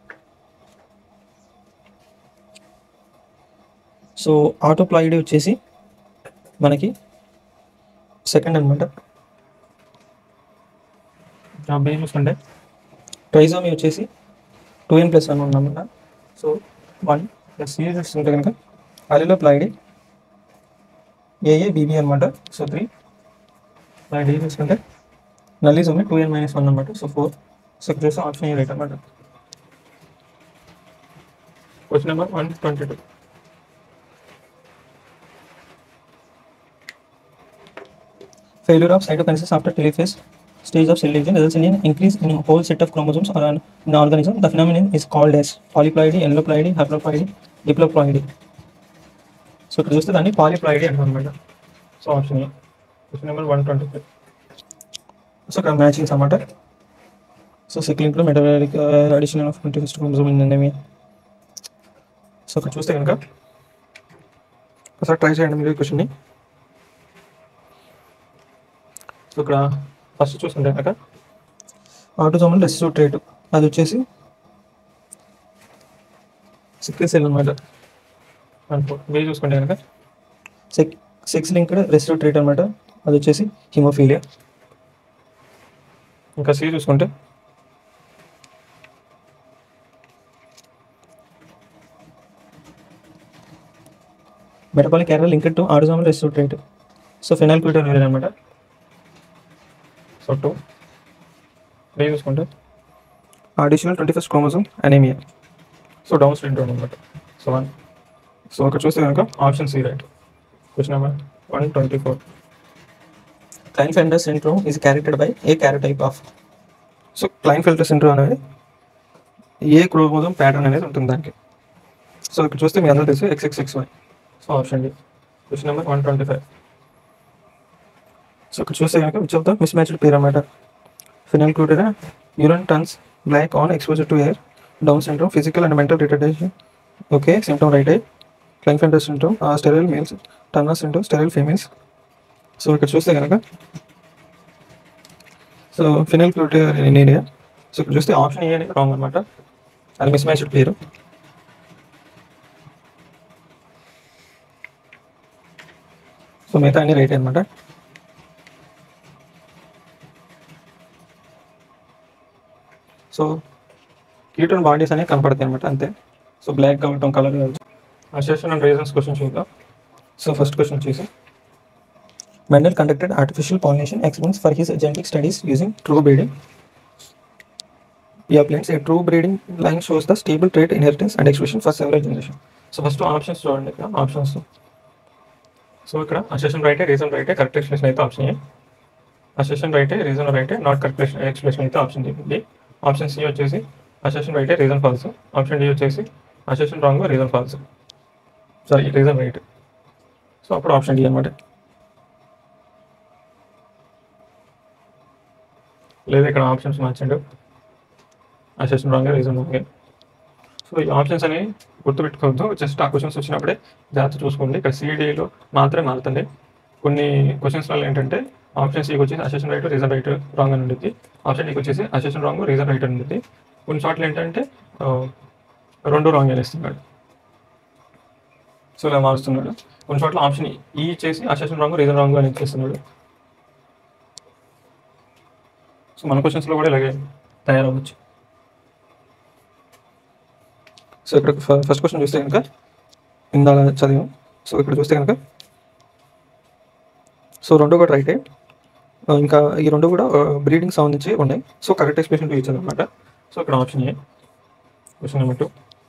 సో ఆటోప్లాయిడీ వచ్చేసి మనకి సెకండ్ అనమాట బి చూసుకుంటే ట్రైజోమీ వచ్చేసి టూ ఎన్ ప్లస్ వన్ ఉన్నమాట సో వన్ ప్లస్ సి చూసుకుంటే కనుక అలిలోప్లాయిడీ ఏఏ బీబీ అనమాట సో త్రీ అలాగే డి చూసుకుంటే nullisomy two N minus one అనమాట సో ఫోర్ సో ఇక్కడ చూస్తే ఆప్షన్ ఏ రైట్ అనమాట question number one twenty two Failure of cytokinesis after telophase stage of cell division results in an increase in a whole set of chromosomes or an, in an organism. The phenomenon is called as polyploidy, aneuploidy, haploidy, diploploidy. So ఇక్కడ చూస్తే దాన్ని polyploidy అంటాం అనమాట so option A question number one twenty five so ఇక్కడ matchings అన్నమాట so సిక్లింగ్లో metabolic addition of twenty first chromosome in anaemia so ఇక్కడ చూస్తే కనుక ఒకసారి ట్రై చేయండి మీరు క్వశ్చన్ని సో ఇక్కడ ఫస్ట్ చూసుకుంటే కనుక ఆటోజోమల్ రెసిస్టివ్ ట్రేట్ అది వచ్చేసి సిక్కిల్ సెల్ అనమాట అనుకో బి చూసుకుంటే కనుక sex sex linked resistive trait అనమాట అది వచ్చేసి హిమోఫీలియా ఇంకా సి చూసుకుంటే metabolic error linked to autosomal resistive trait so ఫినాల్ క్యూటర్ వేరే అనమాట సో టూ త్రీ చూసుకుంటే additional twenty first chromosome anaemia so downstream అనమాట సో వన్ సో అక్కడ చూస్తే కనుక option C right question number one twenty four Klinefelter syndrome is characterized by a karyotype of so Klinefelter syndrome అనేది ఏ chromosome pattern అనేది ఉంటుంది దానికి so ఇక్కడ చూస్తే మీ అందరూ తెలుసు X X X Y so option D question number one twenty five so ఇక్కడ చూస్తే కనుక which of the mismatched pair అన్నమాట ఫినల్ క్లూడెడ్ urine turns black on exposure to air Down syndrome physical and mental retardation okay symptom right I Klinefelter syndrome sterile males Turner syndrome sterile females so ఇక్కడ చూస్తే కనుక సో ఫినల్ క్లూటెడ్ in so ఇక్కడ చూస్తే ఆప్షన్ ఏ అనేది wrong అనమాట అది మిస్ మ్యాచ్డ్ పేరు సో మిగతా అన్ని రైట్ అనమాట సో కీటోన్ బాడీస్ అనేవి కనపడతాయి అనమాట అంతే సో బ్లాక్ కావటం colour assertion and reasons question చూద్దాం సో ఫస్ట్ క్వశ్చన్ వచ్చేసి Mendel conducted artificial pollination experiments for his genetic studies using true breeding. Yeah, plants. A true breeding line shows the stable trait inheritance and expression for several generations. So first options చూడండి ఇక్కడ options so ఇక్కడ assertion రైటే reason రైటే correct explanation అయితే option A assertion రైటే reason రైటే not correct explanation అయితే option D option C వచ్చేసి అసెషన్ రైటే రీజన్ ఫాల్స్ ఆప్షన్ డి వచ్చేసి assertion wrong reason false sorry reason right so అప్పుడు ఆప్షన్ డి అనమాట లేదా ఇక్కడ ఆప్షన్స్ మార్చండి assertion wrong reason wrong so ఈ ఆప్షన్స్ అనేవి గుర్తుపెట్టుకోవద్దు జస్ట్ ఆ క్వశ్చన్స్ వచ్చినప్పుడే జాగ్రత్త చూసుకోండి ఇక్కడ సిడిలో మాత్రమే మారుతుంది కొన్ని క్వశ్చన్స్లలో ఏంటంటే ఆప్షన్ సికి వచ్చేసి assertion right reason right wrong అని ఉంటుంది ఆప్షన్ డికి వచ్చేసి అసెషన్ రాంగ్ రీజన్ రైట్ అని ఉంటుంది కొన్ని చోట్ల ఏంటంటే ఆ, రెండు రాంగ్ అని ఇస్తున్నాడు సో ఇలా మారుస్తున్నాడు కొన్ని చోట్ల ఆప్షన్ ఈ ఇచ్చేసి అసెషన్ రాంగ్ రీజన్ రాంగ్ అని ఇచ్చేస్తున్నాడు సో మన క్వశ్చన్స్లో కూడా ఇలాగే తయారవ్వచ్చు సో ఇక్కడ ఫస్ట్ క్వశ్చన్ చూస్తే కనుక ఇందాక చదివాం సో ఇక్కడ చూస్తే కనుక సో రెండు కూడా రైటే ఆ, ఇంకా ఈ రెండు కూడా బ్రీడింగ్ సంబంధించి ఉన్నాయి సో కరెక్ట్ ఎక్స్ప్రెషన్ ఇచ్చారు అనమాట సో ఇక్కడ option A question number two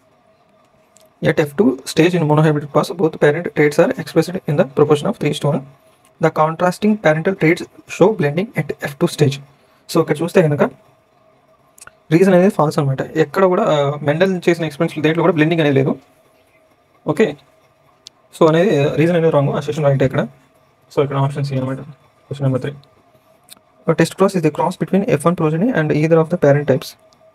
At F2 stage in monohybrid pass, both parent traits are expressed in the proportion of 3 to 1. The contrasting parental traits show blending at F2 stage. So ఇక్కడ చూస్తే కనుక reason అనేది false అనమాట ఎక్కడ కూడా Mendel చేసిన experiments దేంట్లో కూడా బ్లెండింగ్ అనేది లేదు ఓకే సో అనేది రీజన్ అనేది రాంగ్ అసెషన్ రైట్ ఇక్కడ సో ఇక్కడ ఆప్షన్ సి అనమాట question number three test cross is the cross between F one progeny and either of the parent types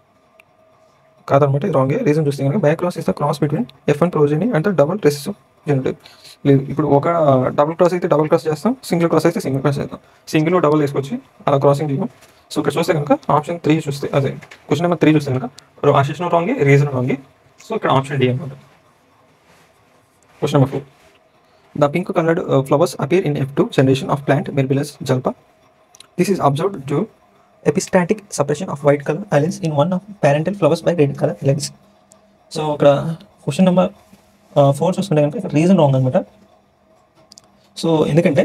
కాదనమాట ఇది రాంగ్ రీజన్ చూస్తే కనుక back cross is the cross between F one progeny and the double recessive genotype లేదు ఇప్పుడు ఒక double cross అయితే double cross చేస్తాం single cross అయితే సింగిల్ క్రాస్ చేస్తాం సింగిల్ డబుల్ వేసుకొచ్చి అలా క్రాసింగ్ చేయం సో ఇక్కడ చూస్తే కనుక ఆప్షన్ త్రీ చూస్తే అదే క్వశ్చన్ నెంబర్ త్రీ చూస్తే కనుక assertion wrong reason wrong so ఇక్కడ ఆప్షన్ డి అనమాట question number four the pink coloured flowers appear in F two generation of plant Mirabilis jalapa this is observed due epistatic suppression of white color alleles in one of parental flowers by red color alleles so ఇక్కడ question number four చూస్తుంటే కనుక ఇక్కడ reason wrong అనమాట so ఎందుకంటే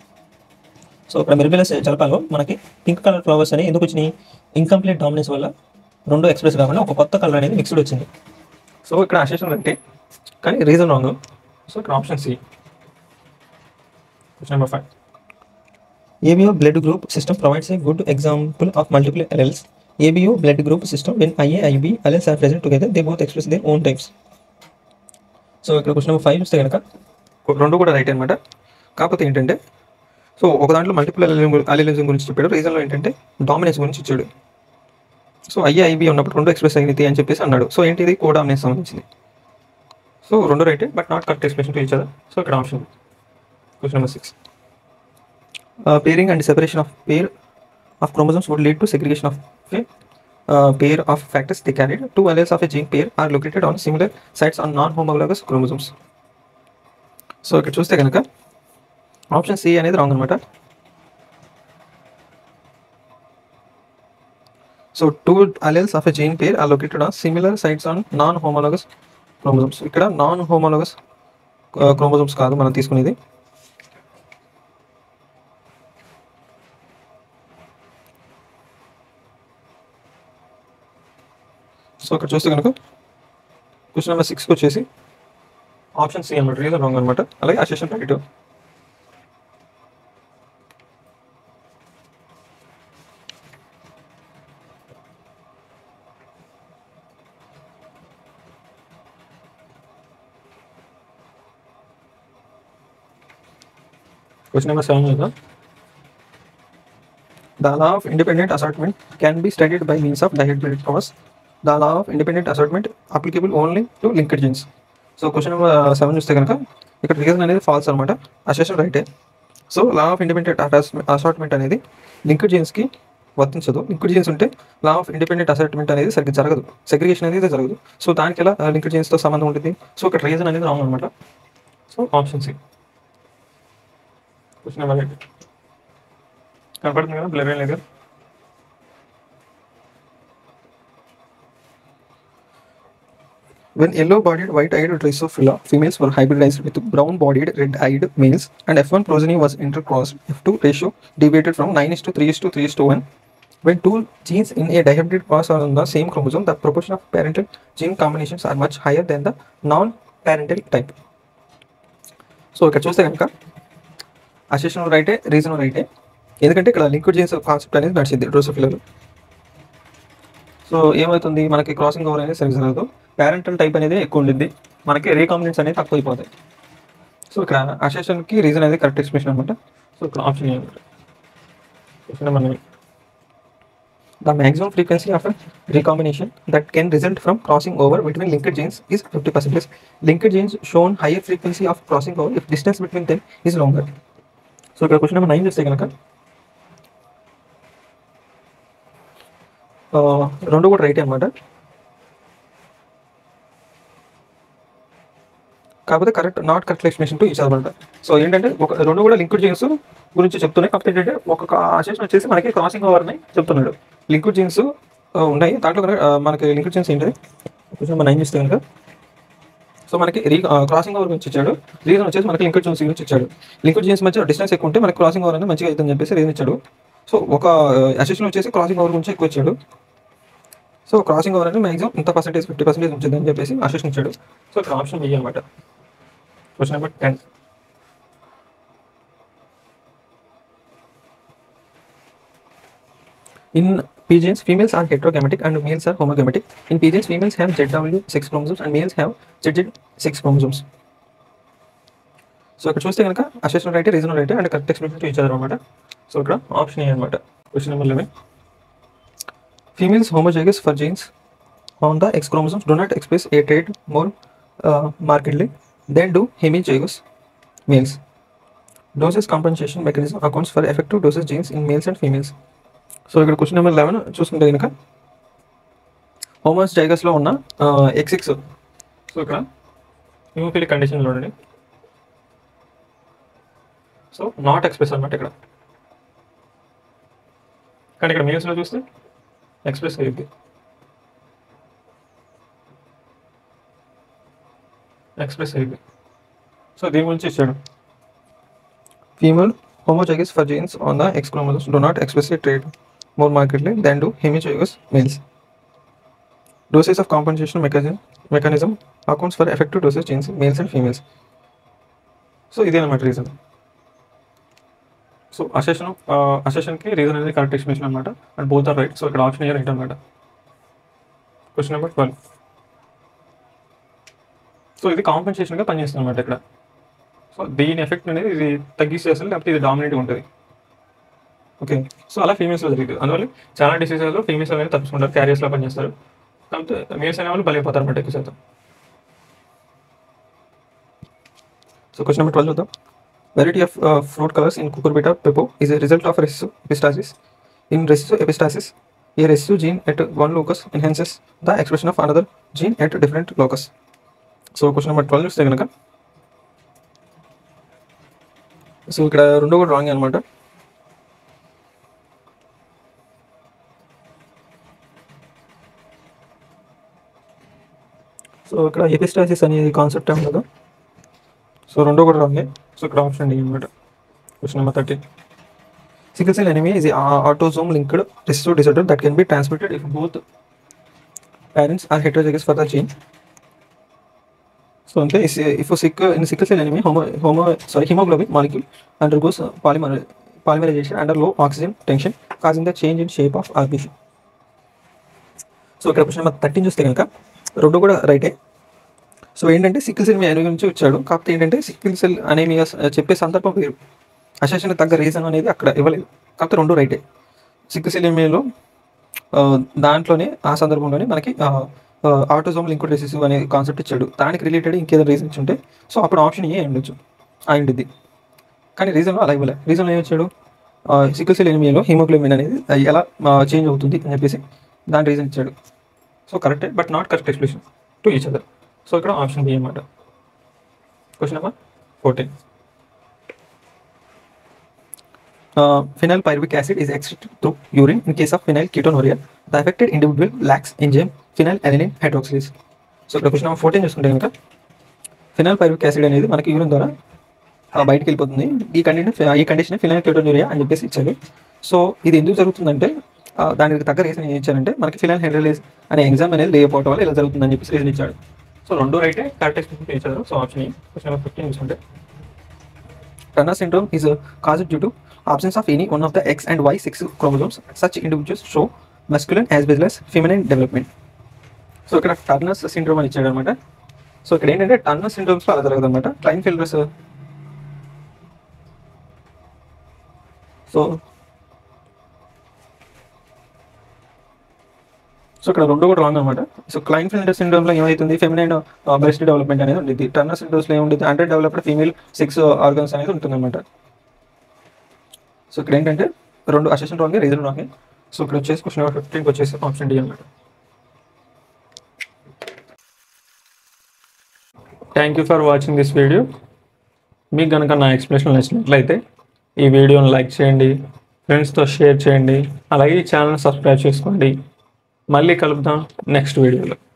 so ఇక్కడ Mirabilis జలపాలో మనకి pink colour flowers అనేవి ఎందుకు వచ్చినాయి ఇన్కంప్లీట్ డామినెన్స్ వల్ల రెండు ఎక్స్ప్రెస్ కాకుండా ఒక కొత్త కలర్ అనేది మిక్స్డ్ వచ్చింది సో ఇక్కడ అసెషన్ అంటే కానీ రీజన్ రాంగ్ సో ఇక్కడ option C question number five ABO blood group system provides a good example of multiple alleles. ABO blood group system when IA, IB alleles are present together, they both express their own types. So ఇక్కడ question number five చూస్తే కనుక రెండు కూడా right అనమాట కాకపోతే ఏంటంటే so ఒక దాంట్లో మల్టిపుల్ అలిలిజం గురించి చెప్పాడు రీజన్లో ఏంటంటే డామినెన్స్ గురించి ఇచ్చాడు సో ఐఏ ఐబీ ఉన్నప్పుడు రెండు ఎక్స్ప్రెస్ అయింది అని చెప్పేసి అన్నాడు సో ఏంటి ఇది కో డామినెన్స్ సంబంధించింది సో రెండు రైటే but not correct expression to ఇచ్చారు సో ఇక్కడ option question number six pairing and separation of pair of chromosomes would lead to segregation of a uh, pair of factors they carried. Two alleles of a gene pair are located on similar sites on non-homologous chromosomes. So ఇక్కడ చూస్తే కనుక option C అనేది wrong అనమాట so two alleles of a gene pair are located on similar sites on non homologous chromosomes ఇక్కడ non homologous chromosomes కాదు మనం తీసుకునేది so ఇక్కడ చూస్తే కనుక క్వశ్చన్ నెంబర్ సిక్స్కి వచ్చేసి ఆప్షన్ సి అనమాట రీజన్ రాంగ్ అనమాట అలాగే assertion right question number seven చూద్దాం the law of independent assortment can be studied by means of dihybrid cross the law of independent assortment applicable only to linked genes so question number seven చూస్తే కనుక ఇక్కడ reason అనేది false అనమాట assertion రైటే so law of independent assortment అనేది linked జీన్స్కి వర్తించదు linked jeans ఉంటే లా ఆఫ్ ఇండిపెండెంట్ అసార్ట్మెంట్ అనేది సరిగ్గా జరగదు సెగ్రిగేషన్ అనేది జరగదు సో దానికి ఎలా లింక్డ్ జీన్స్తో సంబంధం ఉంటుంది సో ఇక్కడ రీజన్ అనేది రాంగ్ అనమాట so option C question number eight కనపడుతుంది కదా బ్లర్ లేదు కదా When yellow-bodied, white-eyed Drosophila females were hybridized with brown-bodied, red-eyed males, and F1 progeny was intercrossed, F2 ratio deviated from 9 is to 3 is to 3 is to 1. When two genes in a dihybrid cross are on the same chromosome, the proportion of parental gene combinations are much higher than the non-parental type. So ఇక్కడ చూస్తే కనుక assertion రైటే reason రైటే ఎందుకంటే ఇక్కడ linked jeans concept అనేది నడిచింది డ్రోసోఫిలలో so ఏమవుతుంది మనకి క్రాసింగ్ ఓవర్ అనేది సరిగ్గా జరగదు పేరెంటల్ టైప్ అనేది ఎక్కువ ఉండింది మనకి రీకాంబినెంట్స్ అనేది తక్కువ అయిపోతాయి సో ఇక్కడ అసెషన్కి రీజన్ అనేది కరెక్ట్ ఎక్స్ప్రెషన్ అనమాట సో ఇక్కడ ఆప్షన్ ఏమంటారు question number nine The maximum frequency of a recombination that can result from crossing over between linked genes is 50%. Linked genes shown higher frequency of crossing over if distance between them is longer. So ఇక్కడ question number nine చూస్తే కనుక రెండు కూడా right అనమాట కాకపోతే correct not correct explanation to ఇచ్చారు అనమాట so ఏంటంటే ఒక రెండు కూడా లింక్డ్ జీన్స్ గురించి చెప్తున్నాయి కాకపోతే ఏంటంటే ఒక ఆశేషన్ వచ్చేసి మనకి క్రాసింగ్ ఓవర్ అని చెప్తున్నాడు లింక్డ్ జీన్స్ ఉన్నాయి దాంట్లో కనుక ఆ, మనకి లింక్డ్ జీన్స్ ఏంటది కొంచెం మనం ఏం చేస్తే కనుక సో మనకి రీ క్రాసింగ్ ఓవర్ గురించి ఇచ్చాడు రీజన్ వచ్చేసి మనకి లింక్డ్ జీన్స్ గురించి ఇచ్చాడు లింక్డ్ జీన్స్ మధ్య డిస్టెన్స్ ఎక్కువ ఉంటే మనకి క్రాసింగ్ ఓవర్ అనేది మంచిగా అవుతుందని చెప్పేసి రీజన్ ఇచ్చాడు సో ఒక అసెషన్ వచ్చేసి క్రాసింగ్ ఓవర్ గురించి ఎక్కువ ఇచ్చాడు సో క్రాసింగ్ ఓవర్ అనేది మ్యాక్సిమం ఇంత పర్సెంటేజ్ ఫిఫ్టీ పర్సెంటేజ్ ఉంటుంది అని చెప్పేసి అసెషన్ ఇచ్చాడు సో ఇక్కడ ఆప్షన్ వెయ్యి అనమాట question number ten In pigeons, females are heterogamic and males are homogamic. In pigeons, females have ZW6 chromosomes and males have ZZ6 chromosomes. So ఇక్కడ చూస్తే కనుక assertion right reason right and correct explanation ఇచ్చారు అనమాట so ఇక్కడ option A అనమాట question number eleven females homozygous for genes on the X chromosomes do not express a trait more uh, markedly than do hemizygous males. Doses compensation mechanism accounts for effective doses genes in males and females. So ఇక్కడ question number eleven చూసుకుంటే కనుక హోమోస్ జైగస్లో ఉన్న ఎక్సిక్స్ so ఇక్కడ haemophilic condition చూడండి so not express అనమాట ఇక్కడ కానీ ఇక్కడ మేల్స్లో చూస్తే ఎక్స్ప్రెస్ అయ్యింది ఎక్స్ప్రెస్ అయ్యింది సో దీని గురించి ఇచ్చాడు female homozygous for genes on the X chromosomes do not express a trait more markedly than do hemizygous males. Doses of compensation mechanism, mechanism accounts for effective dosage genes in males and females. So ఇదే అనమాట reason so assertion అసెషన్కి reason అనేది correct explanation అనమాట and both are right so ఇక్కడ option A right అనమాట question number twelve so ఇది కాంపెన్సేషన్గా పనిచేస్తుంది అనమాట ఇక్కడ సో దీని ఎఫెక్ట్ అనేది ఇది తగ్గిసేస్తుంది లేకపోతే ఇది డామినేట్గా ఉంటుంది ఓకే సో అలా ఫీమేల్స్లో జరుగుతుంది అందువల్ల చాలా డిసీజెస్లో ఫీమేల్స్ అనేది తప్పించుకుంటారు క్యారియర్స్లో పనిచేస్తారు కాకపోతే మేల్స్ అనే వాళ్ళు బలైపోతారు అనమాట ఎక్కువ శాతం సో క్వశ్చన్ నెంబర్ ట్వెల్వ్ చూద్దాం variety of fruit colours in Cucurbita pepo is a result of recessive epistasis in recessive epistasis a recessive gene at one locus enhances the expression of another gene at different locus so question number twelve చూస్తే కనుక so ఇక్కడ రెండు కూడా wrong అనమాట so ఇక్కడ epistasis అనేది concept ఏం కదా సో రెండు కూడా రాంగే సో ఇక్కడ ఆప్షన్ డి అనమాట question number thirty sickle cell anaemia is a autosome linked recessive disorder that can be transmitted if both parents are heterozygous for the gene so అంటే if sick in sickle cell anaemia homo homo sorry haemoglobin molecule undergoes polymer polymerisation under low oxygen tension causing the change in shape of RBC so ఇక్కడ question number thirteen చూస్తే కనుక రెండు కూడా రైటే so ఏంటంటే Sikkil cell anaemia గురించి వచ్చాడు కాకపోతే ఏంటంటే సిక్కిల్ సెల్ అనేమియా చెప్పే సందర్భం వేరు అసెషన్ తగ్గ రీజన్ అనేది అక్కడ ఇవ్వలేదు కాకపోతే రెండు రైటే సిక్సిలిమియాలో దాంట్లోనే ఆ సందర్భంలోనే మనకి ఆటోజోమ్ లింక్డ్ రెసిసివ్ అనే కాన్సెప్ట్ ఇచ్చాడు దానికి రిలేటెడ్ ఇంకేదో రీజన్ ఇచ్చి ఉంటే సో అప్పుడు ఆప్షన్ ఏ ఉండొచ్చు అయింది కానీ రీజన్లో అలా ఇవ్వలే రీజన్లో ఏమి ఇచ్చాడు సిక్కిల్ సెల్ ఎనిమియాలో హిమోగ్లోబిన్ అనేది అది ఎలా చేంజ్ అవుతుంది అని చెప్పేసి దాని రీజన్ ఇచ్చాడు సో కరెక్టే but not correct explanation to each other so ఇక్కడ ఆప్షన్ బి అన్నమాట question number fourteen phenyl pyruvic acid is excreted through urine in case of phenylketonuria. The affected individual lacks enzyme phenylalanine hydroxylase. So ఇక్కడ question number fourteen చూసుకుంటే కనుక phenol pyruvic acid అనేది మనకి urine ద్వారా ఆ, బయటికి వెళ్ళిపోతుంది ఈ కండిషన్ ఈ కండిషన్ ఫినాల్ కెటోన్యూరియా అని చెప్పేసి ఇచ్చారు సో ఇది ఎందుకు జరుగుతుందంటే ఆ, దానికి తగ్గ రీజన్ ఏం ఇచ్చారంటే మనకి ఫినాల్ హైడ్రలేజ్ అనే ఎగ్జామ్ అనేది లేకపోవడం వల్ల ఇలా జరుగుతుందని చెప్పేసి రీజన్ ఇచ్చాడు సో రెండు రైటే కరెక్ట్ ఎక్స్ప్లెయిన్ ఇచ్చారు so option question number fifteen చూసుకుంటే Turner syndrome is uh, caused due to absence of any one of the X and Y sex chromosomes. Such individuals show masculine as well as feminine development. So ఇక్కడ Turner's syndrome అని ఇచ్చాడు అనమాట so ఇక్కడ ఏంటంటే Turner syndromes అలా జరగదు అనమాట Klein ఫిల్డర్స్ so so ఇక్కడ రెండు కూడా రాంగ్ అనమాట సో క్లైన్ ఫిల్డర్ సిండ్రోమ్ లో ఏమవుతుంది ఫెమినైన్ బ్రెస్ట్ డెవలప్మెంట్ అనేది ఉంటుంది టర్నర్ సిండ్రోమ్స్ లో ఏముంటుంది under developed female sex organs అనేది ఉంటుంది అనమాట సో ఇక్కడ ఏంటంటే రెండు assertion wrong reason wrong so ఇక్కడ వచ్చేసి క్వశ్చన్ నెంబర్ ఫిఫ్టీన్కి వచ్చేసి ఆప్షన్ డి అనమాట thank you for watching this video మీకు కనుక నా ఎక్స్ప్లెనేషన్ నచ్చినట్లయితే ఈ వీడియోని లైక్ చేయండి ఫ్రెండ్స్తో షేర్ చేయండి అలాగే ఈ ఛానల్ సబ్స్క్రైబ్ చేసుకోండి మళ్ళీ కలుపుదాం నెక్స్ట్ వీడియోలో